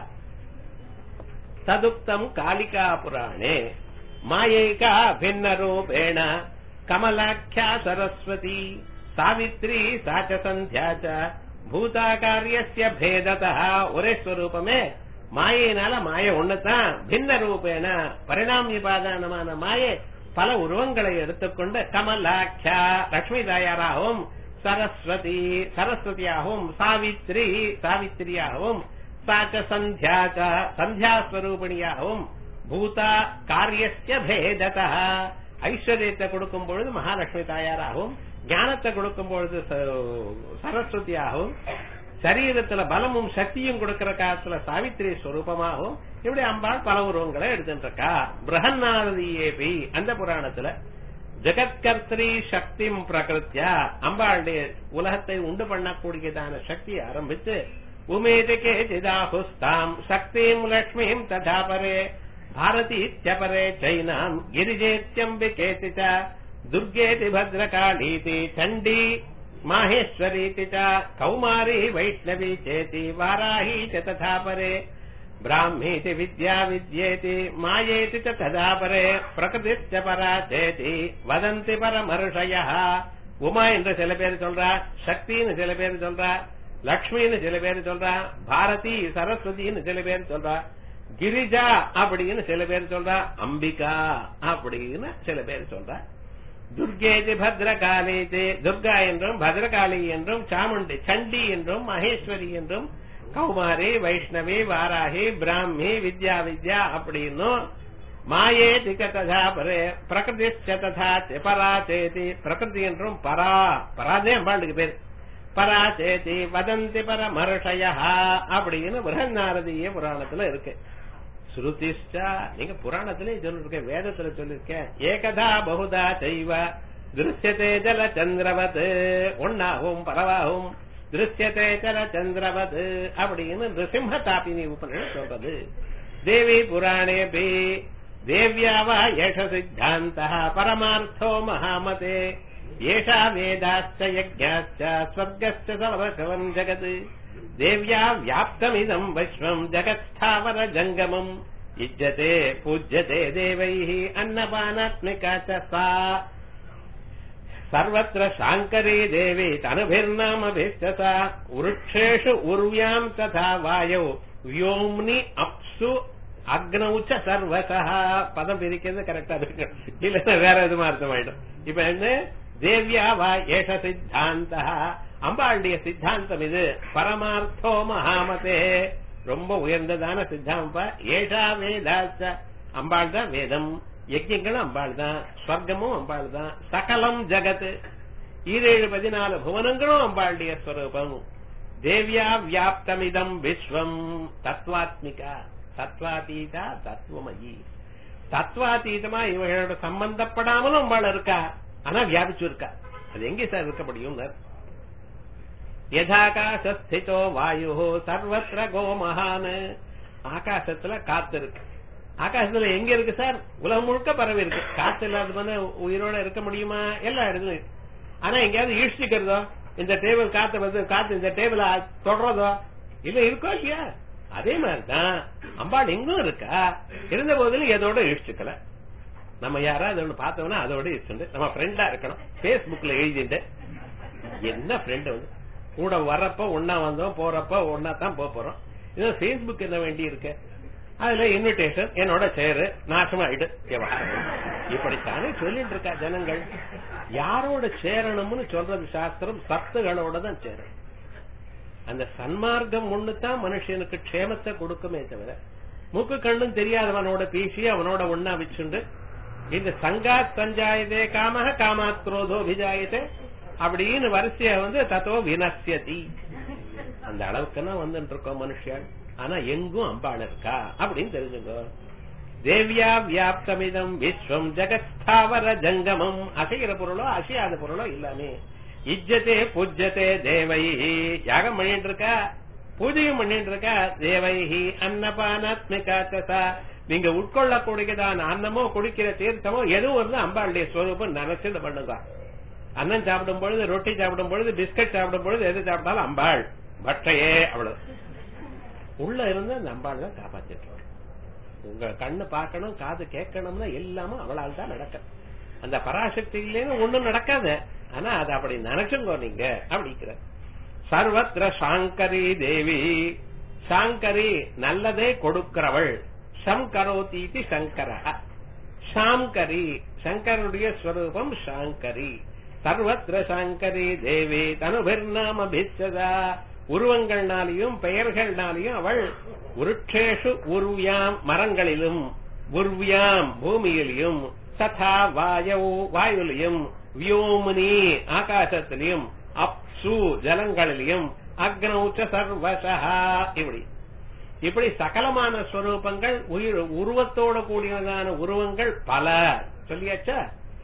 ததுக்தம் காளிகா புராணே மாயைகா பின்ன ரூபேண கமலாख्या சரஸ்வதி சாவித்ரி சாச்ச சந்தியா ச பூதாகாரியஸ்ய பேததா ஒரே ஸ்வரூபமே மாயினால மாய ஒண்ணுதான் பின்ன ரூபேன பரிணாமிபாதானமான மாயை பல உருவங்களை எடுத்துக்கொண்டு கமலாட்சா லட்சுமி தாயாராகவும் சரஸ்வதி சரஸ்வதியாகவும் சாவித்ரி சாவித்திரியாகவும் சாச்ச சந்தியாச்ச சந்தியாஸ்வரூபிணியாகவும் பூதா காரியஸ்ய பேததா ஐஸ்வர்யத்தை கொடுக்கும் பொழுது மகாலட்சுமி தாயாராகவும் ஞானத்தை கொடுக்கும் பொழுது ச- சரஸ்வதியாகவும் சரீரத்துல பலமும் சக்தியும் கொடுக்கிற காலத்துல சாவித்திரி ஸ்வரூபமாகவும் இப்படி அம்பாள் பல உருவங்களை எடுத்துட்டு இருக்கா பிரகன்னாரதியேபி அந்த புராணத்துல ஜெகத்கர்த்திரி சக்தி பிரகிருத்தியா அம்பாளுடைய உலகத்தை உண்டு பண்ணக்கூடியதான சக்தியை ஆரம்பித்து உமேதிகே சிதாஹுஸ்தாம் சக்திம் லக்ஷ்மீம் ததா பரே भारतीत्यपरे चैनाम् गिरिजेत्यम्बिकेति च दुर्गेति भद्रकालीति चण्डी माहेश्वरीति च कौमारी वैष्णवी चेति वाराही च तथा परे ब्राह्मीति विद्या विद्येति मायेति च तथा परे प्रकृतिश्च परा चेति वदन्ति परमर्षयः உமா என்று சில பேர் சொல்றா சக்தின்னு சில பேர் சொல்றா லக்ஷ்மின்னு சில பேர் சொல்றா பாரதி சரஸ்வதின்னு சில பேர் சொல்றா கிரிஜா அப்படின்னு சில பேர் சொல்றா அம்பிகா அப்படின்னு சில பேர் சொல்றா துர்கேதி பத்ரகாலேதி துர்கா என்றும் பத்ரகாளி என்றும் சாமுண்டி சண்டி என்றும் மகேஸ்வரி என்றும் கௌமாரி வைஷ்ணவி வாராகி பிராமி வித்யா வித்யா அப்படின்னும் மாயே திக ததா பரே பிரகிருதி ததா ச பரா சேதி பிரகிருதி என்றும் பரா பராதே அம்பாளுக்கு பேர் பரா சேதி வதந்தி பரமர்ஷய அப்படின்னு பிரகநாரதிய புராணத்துல இருக்கு ஸ்ருதிஷ்டா நீங்க புராணத்திலே சொல்லிருக்க வேதத்துல சொல்லிருக்கேன் ஏகதா பகுதா செய்வ திருஷ்யத்தே ஜல சந்திரவத் ஒன்னாகும் பரவாகும் திருஷ்யத்தே ஜல சந்திரவத் அப்படின்னு நிருசிம்ம தாபினி உபநிஷம் சொல்றது தேவி புராணே பி தேவ்யா வா ஏஷ சித்தாந்த பரமார்த்தோ மகாமதே ஏஷா வேதாச்ச யஜ்ஞாச்ச ஸ்வர்கஸ்ச சர்வகலம் ஜகத் தேவ்யா வியாப்தமிதம் விஸ்வம் ஜகத்ஸ்தாவர ஜங்கமம் இஜ்ஜதே பூஜ்யதே தேவைः अन्नपानात्मिका च सा सर्वत्र शाङ्करी देवी तनुभीर्नामभिश्च सा वृक्षेषु उर्व्याम् तथा वायौ व्योम्नि अप्सु அக்னௌ ச சர்வசா பதம் பிரிக்கிறது கரெக்டா இருக்கு இல்லன்னா வேற எதுவும் அர்த்தமாயிடும் இப்ப என்ன தேவ்யா வா ஏஷ சித்தாந்த அம்பாளுடைய சித்தாந்தம் இது பரமார்த்தோ மகாமதே ரொம்ப உயர்ந்ததான சித்தாந்தம் ஏஷா வேதாச்ச அம்பாள் தான் வேதம் யஜ்யங்களும் அம்பாள் தான் ஸ்வர்க்கமும் அம்பாள் தான் சகலம் ஜகத் ஈரேழு பதினாலு புவனங்களும் அம்பாளுடைய ஸ்வரூபம் தேவ்யா வியாப்தமிதம் விஸ்வம் தத்வாத்மிகா தத்வாதீதா தத்துவமயி தத்வாதீதமா இவர்களோட சம்பந்தப்படாமலும் அம்பாள் இருக்கா ஆனா வியாபிச்சு இருக்கா அது எங்கே சார் இருக்க முடியும் யதாகாசஸ்திதோ வாயு சர்வத்திர கோமகான் ஆகாசத்துல காத்து இருக்கு ஆகாசத்துல எங்க இருக்கு சார் உலகம் முழுக்க பரவி இருக்கு காத்து இல்லாத வந்து உயிரோட இருக்க முடியுமா எல்லா இடத்துலயும் இருக்கு. ஆனா எங்கேயாவது ஈழ்ச்சிக்கிறதோ இந்த டேபிள் காத்து வந்து காத்து இந்த டேபிள தொடறதோ இல்ல இருக்கோ இல்லையா அதே மாதிரிதான் அம்பாள் எங்கும் இருக்கா இருந்த போதிலும் எதோட ஈழ்ச்சிக்கல நம்ம யாராவது ஒண்ணு பார்த்தோம்னா அதோட இஷ்டம் நம்ம ஃப்ரெண்டா இருக்கணும் பேஸ்புக்ல எழுதிட்டு என்ன ஃப்ரெண்ட் வந்து கூட வர்றப்ப ஒன்னா வந்தோம் போறப்ப ஒன்னா தான் போக போறோம் இது பேஸ்புக் என்ன வேண்டி இருக்கு அதுல இன்விடேஷன் என்னோட சேரு நாசமாயிடு இப்படித்தானே சொல்லிட்டு இருக்கா ஜனங்கள் யாரோட சேரணும்னு சொல்றது சாஸ்திரம் சத்துகளோட தான் சேரணும் அந்த சன்மார்க்கம் ஒண்ணுதான் மனுஷனுக்கு க்ஷேமத்தை கொடுக்குமே தவிர மூக்கு கண்ணும் தெரியாதவனோட பேசி அவனோட ஒன்னா வச்சுண்டு இந்த சங்காத் சஞ்சாயதே காம காமாத் குரோதோ விஜாயதே அப்படின்னு வரிசையா வந்து தத்தோ வினசியதி அந்த அளவுக்குன்னா வந்துட்டு இருக்கோம் மனுஷன் ஆனா எங்கும் அம்பாள் இருக்கா அப்படின்னு தெரிஞ்சுங்க தேவியா வியாப்தமிதம் விஸ்வம் ஜெகஸ்தாவர ஜங்கமம் அசைகிற பொருளோ அசையாத பொருளோ இல்லாமே இஜ்ஜதே பூஜ்யதே தேவை யாகம் பண்ணிட்டு இருக்கா பூஜையும் பண்ணிட்டு இருக்கா தேவைஹி அன்னபானாத்மிகா தசா நீங்க உட்கொள்ளக்கூடியதான அன்னமோ குடிக்கிற தீர்த்தமோ எதுவும் வந்து அம்பாளுடைய ஸ்வரூபம் நினைச்சு பண்ணுங்க அன்னம் சாப்பிடும் பொழுது ரொட்டி சாப்பிடும் பொழுது பிஸ்கட் சாப்பிடும் பொழுது எது சாப்பிட்டாலும் அம்பாள் பட்டையே அவ்வளவு உள்ள இருந்து அந்த அம்பாள் தான் காப்பாத்திட்டு இருக்கு. உங்க கண்ணு பார்க்கணும் காது கேட்கணும்னா எல்லாமே அவளால் தான் நடக்கும் அந்த பராசக்தி இல்லைன்னு ஒண்ணும் நடக்காது ஆனா அது அப்படி நினைச்சுங்கோ நீங்க அப்படிங்கிற சர்வத்திர சாங்கரி தேவி சாங்கரி நல்லதே கொடுக்கிறவள் சம் கரோதீதி சங்கர சாங்கரி சங்கருடைய ஸ்வரூபம் சாங்கரி சர்வத்திர சாங்கரி தேவி தனுபிர்நாம பிச்சதா உருவங்கள்னாலையும் பெயர்கள்னாலையும் அவள் உருட்சேஷு உருவியாம் மரங்களிலும் உர்வியாம் பூமியிலையும் ததா வாயவு வாயுலையும் வியோமினி ஆகாசத்திலையும் அப்சு ஜலங்களிலையும் அக்னௌச்ச சர்வசா இப்படி இப்படி சகலமான ஸ்வரூபங்கள் உயிர் உருவத்தோட கூடியதான உருவங்கள் பல சொல்லியாச்சா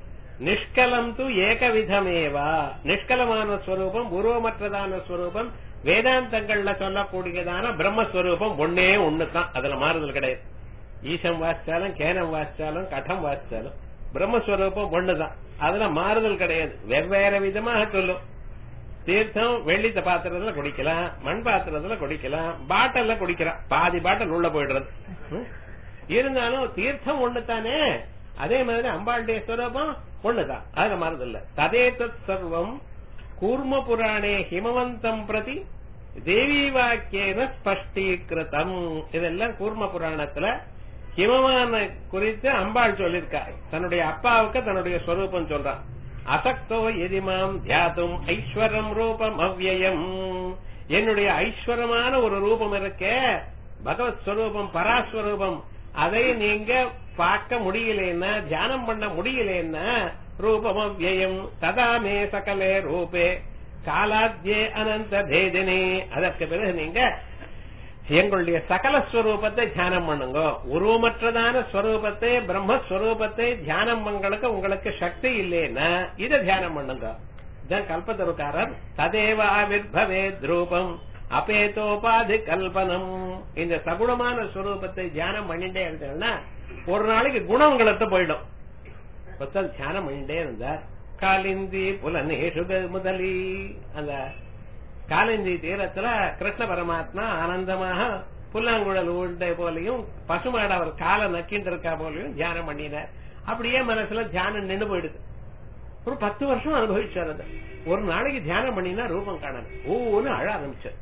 நிஷ்கலம் து ஏகவிதமேவா நிஷ்கலமான ஸ்வரூபம் உருவமற்றதான ஸ்வரூபம் வேதாந்தங்கள்ல சொல்லக்கூடியதான பிரம்மஸ்வரூபம் ஒன்னே ஒண்ணுதான் அதுல மாறுதல் கிடையாது ஈசம் வாசிச்சாலும் கேனம் வாசிச்சாலும் கடம் வாசிச்சாலும் பிரம்மஸ்வரூபம் ஒண்ணுதான் அதுல மாறுதல் கிடையாது வெவ்வேறு விதமாக சொல்லும் தீர்த்தம் வெள்ளி பாத்திரத்துல குடிக்கலாம் மண் பாத்திரத்துல குடிக்கலாம் பாட்டில்ல குடிக்கலாம் பாதி பாட்டில் உள்ள போயிடுறது ம்? இருந்தாலும் தீர்த்தம் ஒண்ணு தானே அதே மாதிரி அம்பாளுடைய ஸ்வரூபம் ஒண்ணுதான் அதுல மாறுதில்ல ததே தத் சர்வம் கூர்ம புராணே ஹிமவந்தம் பிரதி தேவி வாக்கியன ஸ்பஷ்டீகிருதம் இதெல்லாம் கூர்ம புராணத்துல ஹிமவான குறித்து அம்பாள் சொல்லியிருக்கா தன்னுடைய அப்பாவுக்கு தன்னுடைய ஸ்வரூபம் சொல்றான் அசக்தோ எதிமாம் தியாதும் ஐஸ்வரம் ரூபம் அவ்யயம் என்னுடைய ஐஸ்வரமான ஒரு ரூபம் இருக்கே பகவத் ஸ்வரூபம் பராஸ்வரூபம் அதை நீங்க பார்க்க முடியலன்னா தியானம் பண்ண முடியலன்னா ரூபம் அவ்யயம் ததா மே சகலே ரூபே காலாத்யே அனந்த பேதினி அதற்கு பிறகு நீங்க எங்களுடைய சகல ஸ்வரூபத்தை தியானம் பண்ணுங்க உருவமற்றதான ஸ்வரூபத்தை பிரம்மஸ்வரூபத்தை தியானம் பண்றதுக்கு உங்களுக்கு சக்தி இல்லைன்னா இதை தியானம் பண்ணுங்க இதான் கல்பத்தருக்காரர் ததேவ ஆவிர்பவே ரூபம் அபேதோபாதி கல்பனம் இந்த சகுணமான ஸ்வரூபத்தை தியானம் பண்ணிட்டே இருந்தீங்கன்னா ஒரு நாளைக்கு குணம் உங்களுக்கு போயிடும் ஒருத்தர் தியானம் பண்ணிட்டே இருந்தார் காலிந்தி புலனேஷு முதலி அந்த காலிந்தி தீரத்துல கிருஷ்ண பரமாத்மா ஆனந்தமாக புல்லாங்குழல் உண்டை போலையும் பசுமாடு அவர் காலை நக்கிட்டு இருக்கா போலையும் தியானம் பண்ணினார் அப்படியே மனசுல தியானம் நின்று போயிடுது ஒரு பத்து வருஷம் அனுபவிச்சார் அதை ஒரு நாளைக்கு தியானம் பண்ணினா ரூபம் காணல ஒவ்வொன்னு அழ ஆரம்பிச்சார்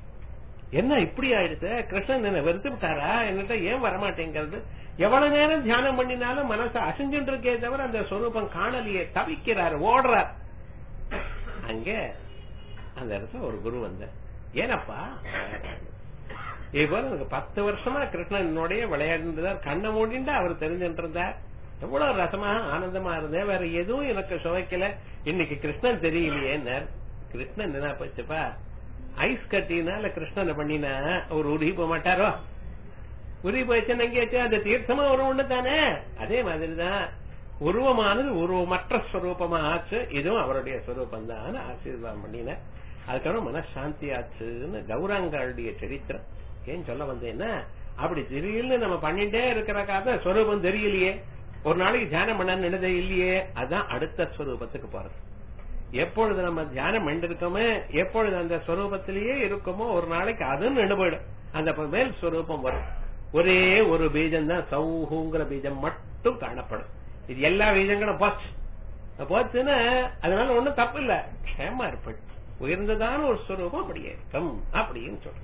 என்ன இப்படி ஆயிடுச்சு கிருஷ்ணன் என்ன வெறுத்து விட்டாரா என்கிட்ட ஏன் வரமாட்டேங்கிறது எவ்வளவு நேரம் தியானம் பண்ணினாலும் மனசு அசைஞ்சுட்டு இருக்கே தவிர அந்த சொரூபம் காணலையே தவிக்கிறார் ஓடுறார் அங்க அந்த இடத்துல ஒரு குரு வந்த ஏனப்பா இப்போ எனக்கு பத்து வருஷமா கிருஷ்ணனுடைய விளையாடுந்தார் கண்ணை மூடிண்டா அவர் தெரிஞ்சுட்டு இருந்தார் எவ்வளவு ரசமா ஆனந்தமா இருந்தேன் வேற எதுவும் எனக்கு சுவைக்கல இன்னைக்கு கிருஷ்ணன் தெரியலையேன்னார் கிருஷ்ணன் என்ன போச்சுப்பா ஐஸ் கட்டினால கிருஷ்ணனை பண்ணினா ஒரு உருகி போக மாட்டாரோ உருகி போயிடுச்சுன்னு எங்கேயாச்சும் அந்த தீர்த்தமா ஒரு ஒண்ணு தானே அதே மாதிரிதான் உருவமானது உருவமற்ற ஸ்வரூபமா ஆச்சு இதுவும் அவருடைய ஸ்வரூபம் தான் ஆசீர்வாதம் பண்ணின அதுக்கப்புறம் மனசாந்தி ஆச்சுன்னு கௌராங்காளுடைய சரித்திரம் ஏன் சொல்ல வந்தேன்னா அப்படி திடீர்னு நம்ம பண்ணிட்டே இருக்கிற காரணம் ஸ்வரூபம் தெரியலையே ஒரு நாளைக்கு தியானம் பண்ண நினைதே இல்லையே அதான் அடுத்த ஸ்வரூபத்துக்கு போறது எப்பொழுது நம்ம தியானம் பண்ணிருக்கோமோ எப்பொழுது அந்த ஸ்வரூபத்திலேயே இருக்கோமோ ஒரு நாளைக்கு அதுவும் நின்று போயிடும் அந்த மேல் ஸ்வரூபம் வரும் ஒரே ஒரு பீஜம் தான் சௌஹுங்கிற பீஜம் மட்டும் காணப்படும் இது எல்லா பீஜங்களும் போச்சு போச்சுன்னா அதனால ஒண்ணும் தப்பு இல்ல க்ஷேமா இருப்பது உயர்ந்ததான ஒரு ஸ்வரூபம் அப்படியே இருக்கும் அப்படின்னு சொல்றோம்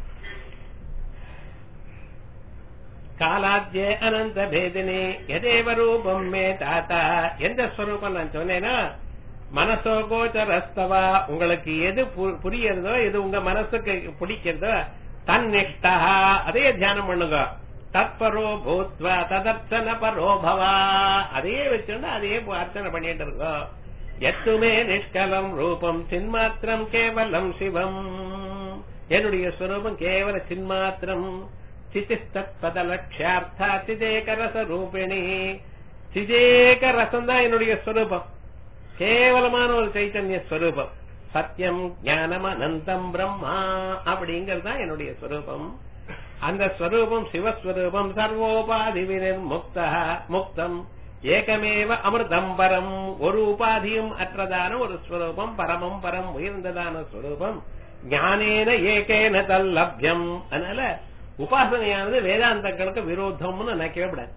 காலாத்திய அனந்த பேதினி எதேவ ரூபம் மே தாத்தா எந்த ஸ்வரூபம் நான் சொன்னேன்னா மனசோ கோச்சரஸ்தவா உங்களுக்கு எது புரியறதோ எது உங்க மனசுக்கு பிடிக்கிறதோ தன்னிஷ்டா அதே தியானம் பண்ணுங்க தத்பரோ பூத்வா ததர்ச்சன பரோ பவா அதையே வச்சுட்டு அதையே அர்ச்சனை பண்ணிட்டு இருக்கோம் எத்துமே நிஷ்கலம் ரூபம் சின்மாத்திரம் கேவலம் சிவம் என்னுடைய ஸ்வரூபம் கேவல சின்மாத்திரம் சிதிஸ்தத் பத லட்சியார்த்தா சிதேக ரச ரூபிணி சிதேக ரசம் தான் என்னுடைய ஸ்வரூபம் கேவலமான ஒரு சைத்தன்ய ஸ்வரூபம் சத்தியம் ஞானம் அனந்தம் பிரம்மா அப்படிங்கிறது தான் என்னுடைய ஸ்வரூபம் அந்த ஸ்வரூபம் சிவஸ்வரூபம் சர்வோபாதி முக்த முக்தம் ஏகமேவ அமிர்தம் பரம் ஒரு உபாதியும் அற்றதான ஒரு ஸ்வரூபம் பரமம் பரம் உயர்ந்ததான ஸ்வரூபம் ஞானேன ஏகேன தல்லப்யம் அதனால உபாசனையானது வேதாந்தங்களுக்கு விரோதம்னு நினைக்கவே கூடாது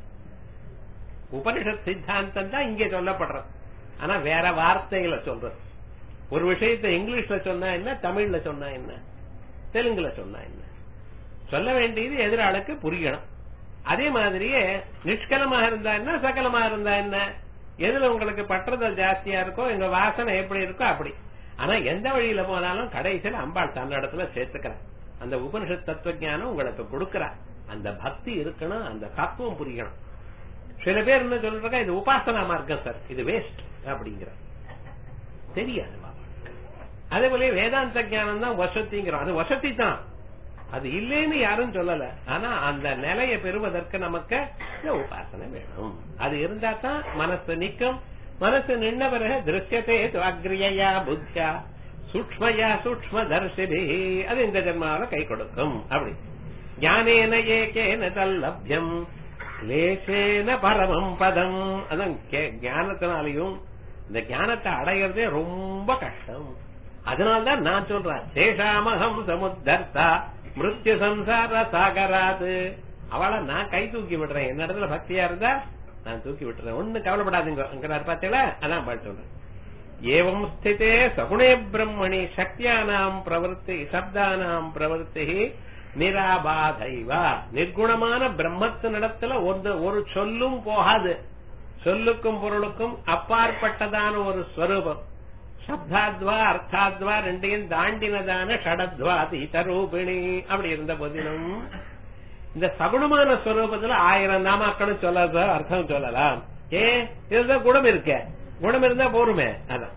உபனிஷத் சித்தாந்தம் தான் இங்கே சொல்லப்படுறது ஆனா வேற வார்த்தைகளை சொல்றது ஒரு விஷயத்தை இங்கிலீஷ்ல சொன்னா என்ன தமிழ்ல சொன்னா என்ன தெலுங்குல சொன்னா என்ன சொல்ல வேண்டியது எதிராளுக்கு புரியணும் அதே மாதிரியே நிஷ்கலமா இருந்தா என்ன சகலமா இருந்தா என்ன எதுல உங்களுக்கு பற்றுதல் ஜாஸ்தியா இருக்கோ எங்க வாசனை எப்படி இருக்கோ அப்படி ஆனா எந்த வழியில போனாலும் கடைசியில் அம்பாள் தன்ன இடத்துல சேர்த்துக்கிறார் அந்த உபனிஷத் தத்துவ ஞானம் உங்களுக்கு கொடுக்கிறார் அந்த பக்தி இருக்கணும் அந்த தத்துவம் புரியணும் சில பேர் என்ன சொல்றாங்க இது உபாசனா மார்க்கம் சார் இது வேஸ்ட் அப்படிங்கிற தெரியாது பாபா அதே போல வேதாந்த ஞானம் தான் வசதிங்கிறோம் அது வசதி தான் அது இல்லைன்னு யாரும் சொல்லல ஆனா அந்த நிலையை பெறுவதற்கு நமக்கு இந்த உபாசனை வேணும் அது இருந்தா தான் மனசு நிக்கும் மனசு நின்ன பிறகு திருஷ்யத்தே அக்ரியா புத்தியா சூக்மயா சூக்ம தர்ஷிபி அது இந்த ஜென்மாவில கை கொடுக்கும் அப்படி ஞானேன ஏகேன தல்லப்யம் லேசேன பரமம் பதம் அதான் ஞானத்தினாலையும் இந்த ஞானத்தை அடைகிறதே ரொம்ப கஷ்டம் அதனால்தான் நான் சொல்றேன் தேஷாமகம் சமுத்தர்த்தா மிருத்யு சம்சார சாகராது அவளை நான் கை தூக்கி விடுறேன் என்ன இடத்துல பக்தியா இருந்தா நான் தூக்கி விட்டுறேன் ஒண்ணு கவலைப்படாதீங்க பார்த்தீங்களா அதான் பாட்டு சொல்றேன் ஏவம் ஸ்திதே சகுணே பிரம்மணி சக்தியானாம் பிரவருத்தி சப்தானாம் பிரவருத்தி நிராபாதைவா நிர்குணமான பிரம்மத்தினிடத்துல ஒரு ஒரு சொல்லும் போகாது சொல்லுக்கும் பொருளுக்கும் அப்பாற்பட்டதான ஒரு ஸ்வரூபம் சப்தாத்வா அர்த்தாத்வா ரெண்டையும் தாண்டினதான ஷடத்வா தீதரூபிணி அப்படி இருந்த போதிலும் இந்த சகுணமான ஸ்வரூபத்துல ஆயிரம் நாமாக்களும் சொல்ல அர்த்தம் சொல்லலாம் ஏ இதுதான் குணம் இருக்க குணம் இருந்தா போருமே அதான்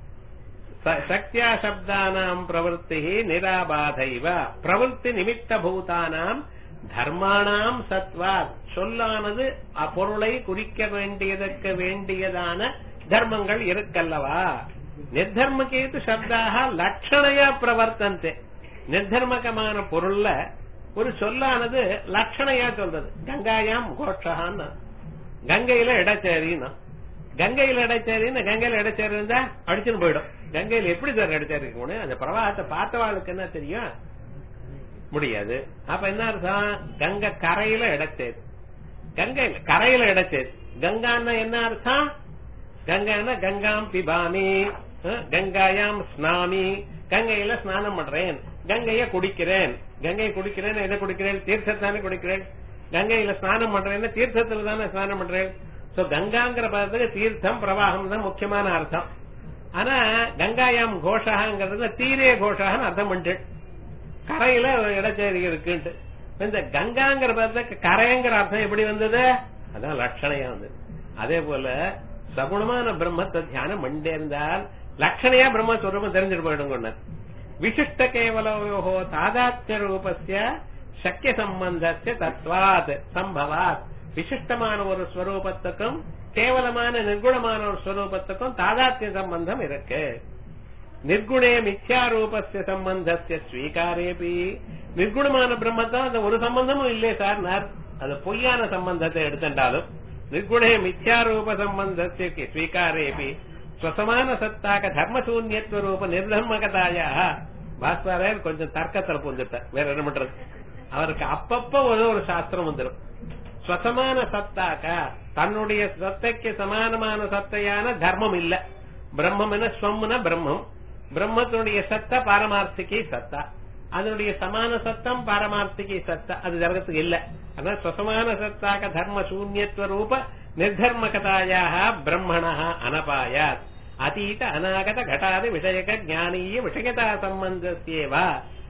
சக்தியா சப்தானாம் பிரவருத்தி நிராபாதைவ பிரவருத்தி நிமித்த பூதானாம் தர்மானாம் சத்வா சொல்லானது அப்பொருளை குறிக்க வேண்டியதற்கு வேண்டியதான தர்மங்கள் இருக்கல்லவா நிர்தர்மகேது சப்தாக லட்சணையா பிரவர்த்தந்தே நிர்தர்மகமான பொருள்ல ஒரு சொல்லானது லட்சணையா சொல்றது கங்காயாம் கோஷகான்னு கங்கையில இடச்சேரின்னு கங்கையில இடச்சேரின்னு கங்கையில இடச்சேரி இருந்தா அடிச்சுன்னு போயிடும் கங்கையில எப்படி சார் இடச்சேரி இருக்க முடியும் அந்த பிரவாகத்தை பார்த்தவாளுக்கு என்ன தெரியும் முடியாது அப்ப என்ன அர்த்தம் கங்கை கரையில இடச்சேரி கங்கையில கரையில இடச்சேரி கங்கான்னா என்ன அர்த்தம் கங்கான்னா கங்காம் பிபாமி கங்காயாம் ஸ்நாமி கங்கையில ஸ்நானம் பண்றேன் கங்கைய குடிக்கிறேன் கங்கையை குடிக்கிறேன் எதை குடிக்கிறேன் தீர்த்தத்தானே குடிக்கிறேன் கங்கையில ஸ்நானம் பண்றேன் தீர்த்தத்துல தானே ஸ்நானம் பண்றேன் சோ கங்காங்கிற பதத்துக்கு தீர்த்தம் பிரவாகம் தான் முக்கியமான அர்த்தம் ஆனா கங்காயாம் கோஷாங்கிறது தீரே கோஷான்னு அர்த்தம் பண்ணிட்டு கரையில இடச்சேரி இருக்குன்ட்டு இந்த கங்காங்கிற பதத்துக்கு கரைங்கிற அர்த்தம் எப்படி வந்தது அதான் லட்சணையா வந்தது அதே போல சகுணமான பிரம்மத்தை தியானம் பண்ணிட்டே இருந்தால் லட்சணையா பிரம்மஸ்வரூபம் தெரிஞ்சுட்டு போயிடுங்க விசிஷ்ட கேவலோயோ தாதாத்ய ரூபஸ்ய சக்கிய சம்பந்தஸ்ய தத்வாத் சம்பவாத் விசிஷ்டமான ஒரு ஸ்வரூபத்துக்கும் கேவலமான நிர்குணமான ஒரு ஸ்வரூபத்துக்கும் தாதாத்ய சம்பந்தம் இருக்கு நிர்குணே மித்யாரூபஸ்ய சம்பந்தஸ்ய ஸ்வீகாரேபி நிர்குணமான பிரம்மத்தான் அந்த ஒரு சம்பந்தமும் இல்லையே சார் அது பொய்யான சம்பந்தத்தை எடுத்துட்டாலும் நிர்குணே மித்யாரூப சம்பந்தஸ்ய ஸ்வீகாரேபி ஸ்வசமான சத்தாக தர்மசூன்யத்துவ ரூப நிர்தர்மகதாயா பாஸ்வரர் கொஞ்சம் தர்க்கத்துல புரிஞ்சுட்டார் வேற என்ன பண்றது அவருக்கு அப்பப்ப ஒரு ஒரு சாஸ்திரம் வந்துடும் ஸ்வசமான சத்தாக தன்னுடைய சத்தைக்கு சமானமான சத்தையான தர்மம் இல்ல பிரம்மம் என்ன ஸ்வம்னா பிரம்மம் பிரம்மத்தினுடைய சத்த பாரமார்த்திகை சத்தா அதனுடைய சமான சத்தம் பாரமார்த்திகை சத்தா அது ஜகத்துக்கு இல்ல அதான் ஸ்வசமான சத்தாக தர்ம சூன்யத்துவ ரூப நிர்தர்மகதாயாக பிரம்மண அனபாயாத் அதீத அநாகத கட்டாதி விஷயக ஞானீய விஷயதா சம்பந்தஸ்யேவா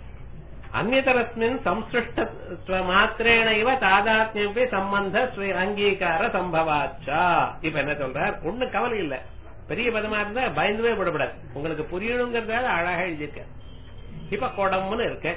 அந்நியதரஸ்மின் சம்சிருஷ்ட மாத்திரேன இவ தாதாத்மியப்பி சம்பந்த அங்கீகார சம்பவாச்சா இப்ப என்ன சொல்றார் ஒண்ணு கவலை இல்ல பெரிய பதமா இருந்தா பயந்துவே விடப்படாது உங்களுக்கு புரியணுங்கிறதால அழகா எழுதியிருக்க இப்ப குடம்னு இருக்க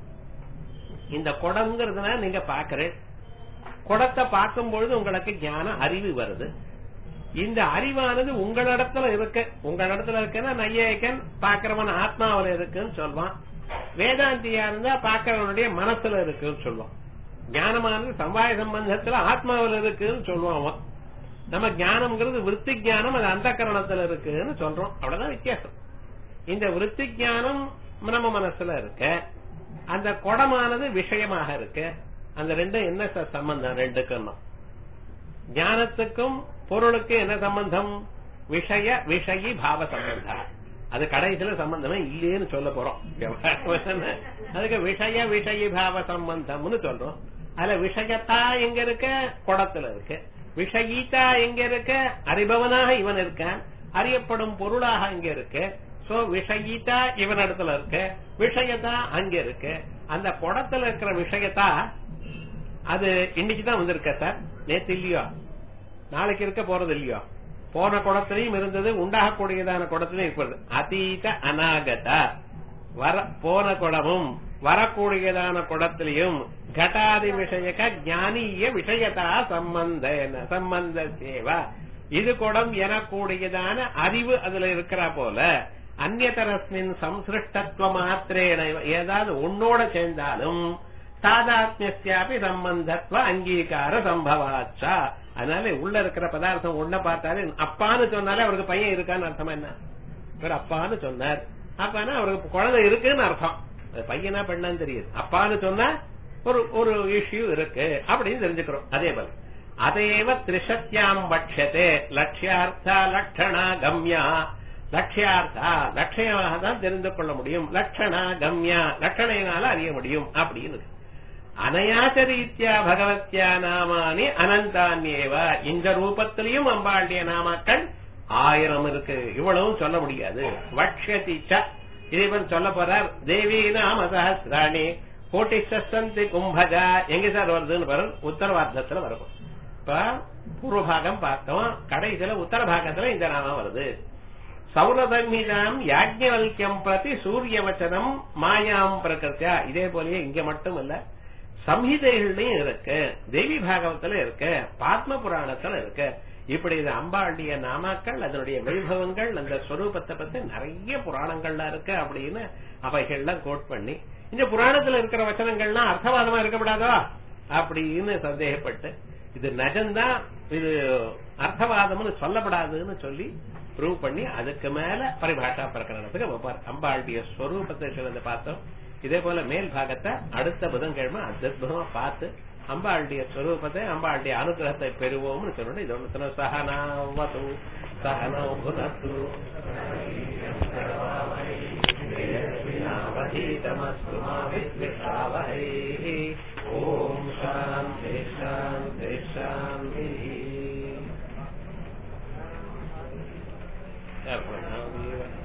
இந்த குடம்ங்கிறதுனால நீங்க பாக்குறேன் குடத்தை பார்க்கும் பொழுது உங்களுக்கு ஞான அறிவு வருது இந்த அறிவானது உங்களிடத்துல இருக்கு உங்களிடத்துல இருக்குன்னா நையக்கன் பாக்குறவன் ஆத்மாவில இருக்குன்னு சொல்வான் வேதாந்தியா இருந்தா பாக்குறவனுடைய மனசுல இருக்குன்னு சொல்லுவான் ஞானமானது சம்பாய சம்பந்தத்துல ஆத்மாவில இருக்குன்னு சொல்லுவான் அவன் நம்ம ஞானம்ங்கிறது விற்பி ஞானம் அது அந்த கரணத்துல இருக்குன்னு சொல்றோம் அவ்வளவுதான் வித்தியாசம் இந்த விற்பி ஞானம் நம்ம மனசுல இருக்கு அந்த குடமானது விஷயமாக இருக்கு அந்த ரெண்டும் என்ன சம்பந்தம் ரெண்டுக்கும் ஞானத்துக்கும் பொருளுக்கு என்ன சம்பந்தம் விஷய விஷயி பாவ சம்பந்தம் அது கடைசியில சம்பந்தமே இல்லையேன்னு சொல்ல போறோம் அதுக்கு விஷய விஷய பாவ சம்பந்தம்னு சொல்றோம் அதுல விஷயத்தா எங்க இருக்க குடத்துல இருக்கு விஷயீதா எங்க இருக்க அறிபவனாக இவன் இருக்கான் அறியப்படும் பொருளாக இங்க இருக்கு சோ விஷயீதா இவன் இடத்துல இருக்கு விஷயத்தா அங்க இருக்கு அந்த குடத்துல இருக்கிற விஷயத்தா அது இன்னைக்குதான் வந்திருக்க சார் நேத்து இல்லையோ நாளைக்கு இருக்க போறது இல்லையோ போன குடத்திலையும் இருந்தது உண்டாகக்கூடியதான குடத்திலையும் இருக்கிறது அதீத அநாகத வர போன குடமும் வரக்கூடியதான குடத்திலையும் கட்டாதி விஷயக்க ஞானிய விஷயத்தா சம்பந்த சம்பந்த சேவா இது குடம் எனக்கூடியதான அறிவு அதுல இருக்கிற போல அந்நதரஸ்மின் சம்சிருஷ்டத்துவ மாத்திரேன ஏதாவது உன்னோட சேர்ந்தாலும் சாதாத்மியாபி சம்பந்தத்துவ அங்கீகார சம்பவாச்சா அதனால உள்ள இருக்கிற பதார்த்தம் ஒன்ன பார்த்தாலே அப்பான்னு சொன்னாலே அவருக்கு பையன் இருக்கான்னு அர்த்தமா என்ன இவர் அப்பான்னு சொன்னார் அப்பானா அவருக்கு குழந்தை இருக்குன்னு அர்த்தம் அது பையனா பெண்ணான்னு தெரியுது அப்பான்னு சொன்னா ஒரு ஒரு இஷ்யூ இருக்கு அப்படின்னு தெரிஞ்சுக்கிறோம் அதே போல அதையேவ திரிசத்யாம் பட்சத்தே லட்சியார்த்தா லட்சணா கம்யா லட்சியார்த்தா லட்சியமாக தான் தெரிந்து கொள்ள முடியும் லட்சணா கம்யா லட்சணையினால அறிய முடியும் அப்படின்னு அனயாச்சரீத்யா பகவத்யா நாமானி அனந்தான்யேவ இந்த ரூபத்திலையும் அம்பாளுடைய நாமாக்கள் ஆயிரம் இருக்கு இவ்வளவும் சொல்ல முடியாது வக்ஷதி ச இறைவன் சொல்ல போறார் தேவி நாம சஹசிராணி கோட்டி சந்தி கும்பஜா எங்க சார் வருதுன்னு வரும் உத்தரவார்த்தத்துல வரும் இப்ப பூர்வ பாகம் பார்த்தோம் கடைசியில உத்தர பாகத்துல இந்த நாமம் வருது சௌரதன்மிதாம் யாஜ்ஞவல்யம் பிரதி சூரிய வச்சனம் மாயாம் பிரகிருத்தியா இதே போலயே இங்க மட்டும் இல்ல சம்ஹிதைகள்லயும் இருக்கு தேவி பாகவத்துல இருக்கு பாத்ம புராணத்துல இருக்கு இப்படி இது அம்பாளுடைய நாமாக்கள் அதனுடைய வைபவங்கள் அந்த ஸ்வரூபத்தை பத்தி நிறைய புராணங்கள்ல இருக்கு அப்படின்னு அவைகள்லாம் கோட் பண்ணி இந்த புராணத்துல இருக்கிற வச்சனங்கள்லாம் அர்த்தவாதமா இருக்கப்படாதோ அப்படின்னு சந்தேகப்பட்டு இது நஜம்தான் இது அர்த்தவாதம்னு சொல்லப்படாதுன்னு சொல்லி ப்ரூவ் பண்ணி அதுக்கு மேல பரிபாஷா பிரகரணத்துக்கு வைப்பார் அம்பாளுடைய ஸ்வரூபத்தை சிலதை பார்த்தோம் இதே போல மேல் பாகத்தை அடுத்த புதன்கிழமை அத்புதமா பார்த்து அம்பாளுடைய ஸ்வரூபத்தை அம்பாளுடைய அனுகிரகத்தை பெறுவோம்னு சொல்லணும் இது ஒண்ணு சகனாவது சகனோ புனத்து அவதீதமஸ்து மாவித்விஷாவஹை ஓம் சாந்தி சாந்தி சாந்தி Everyone,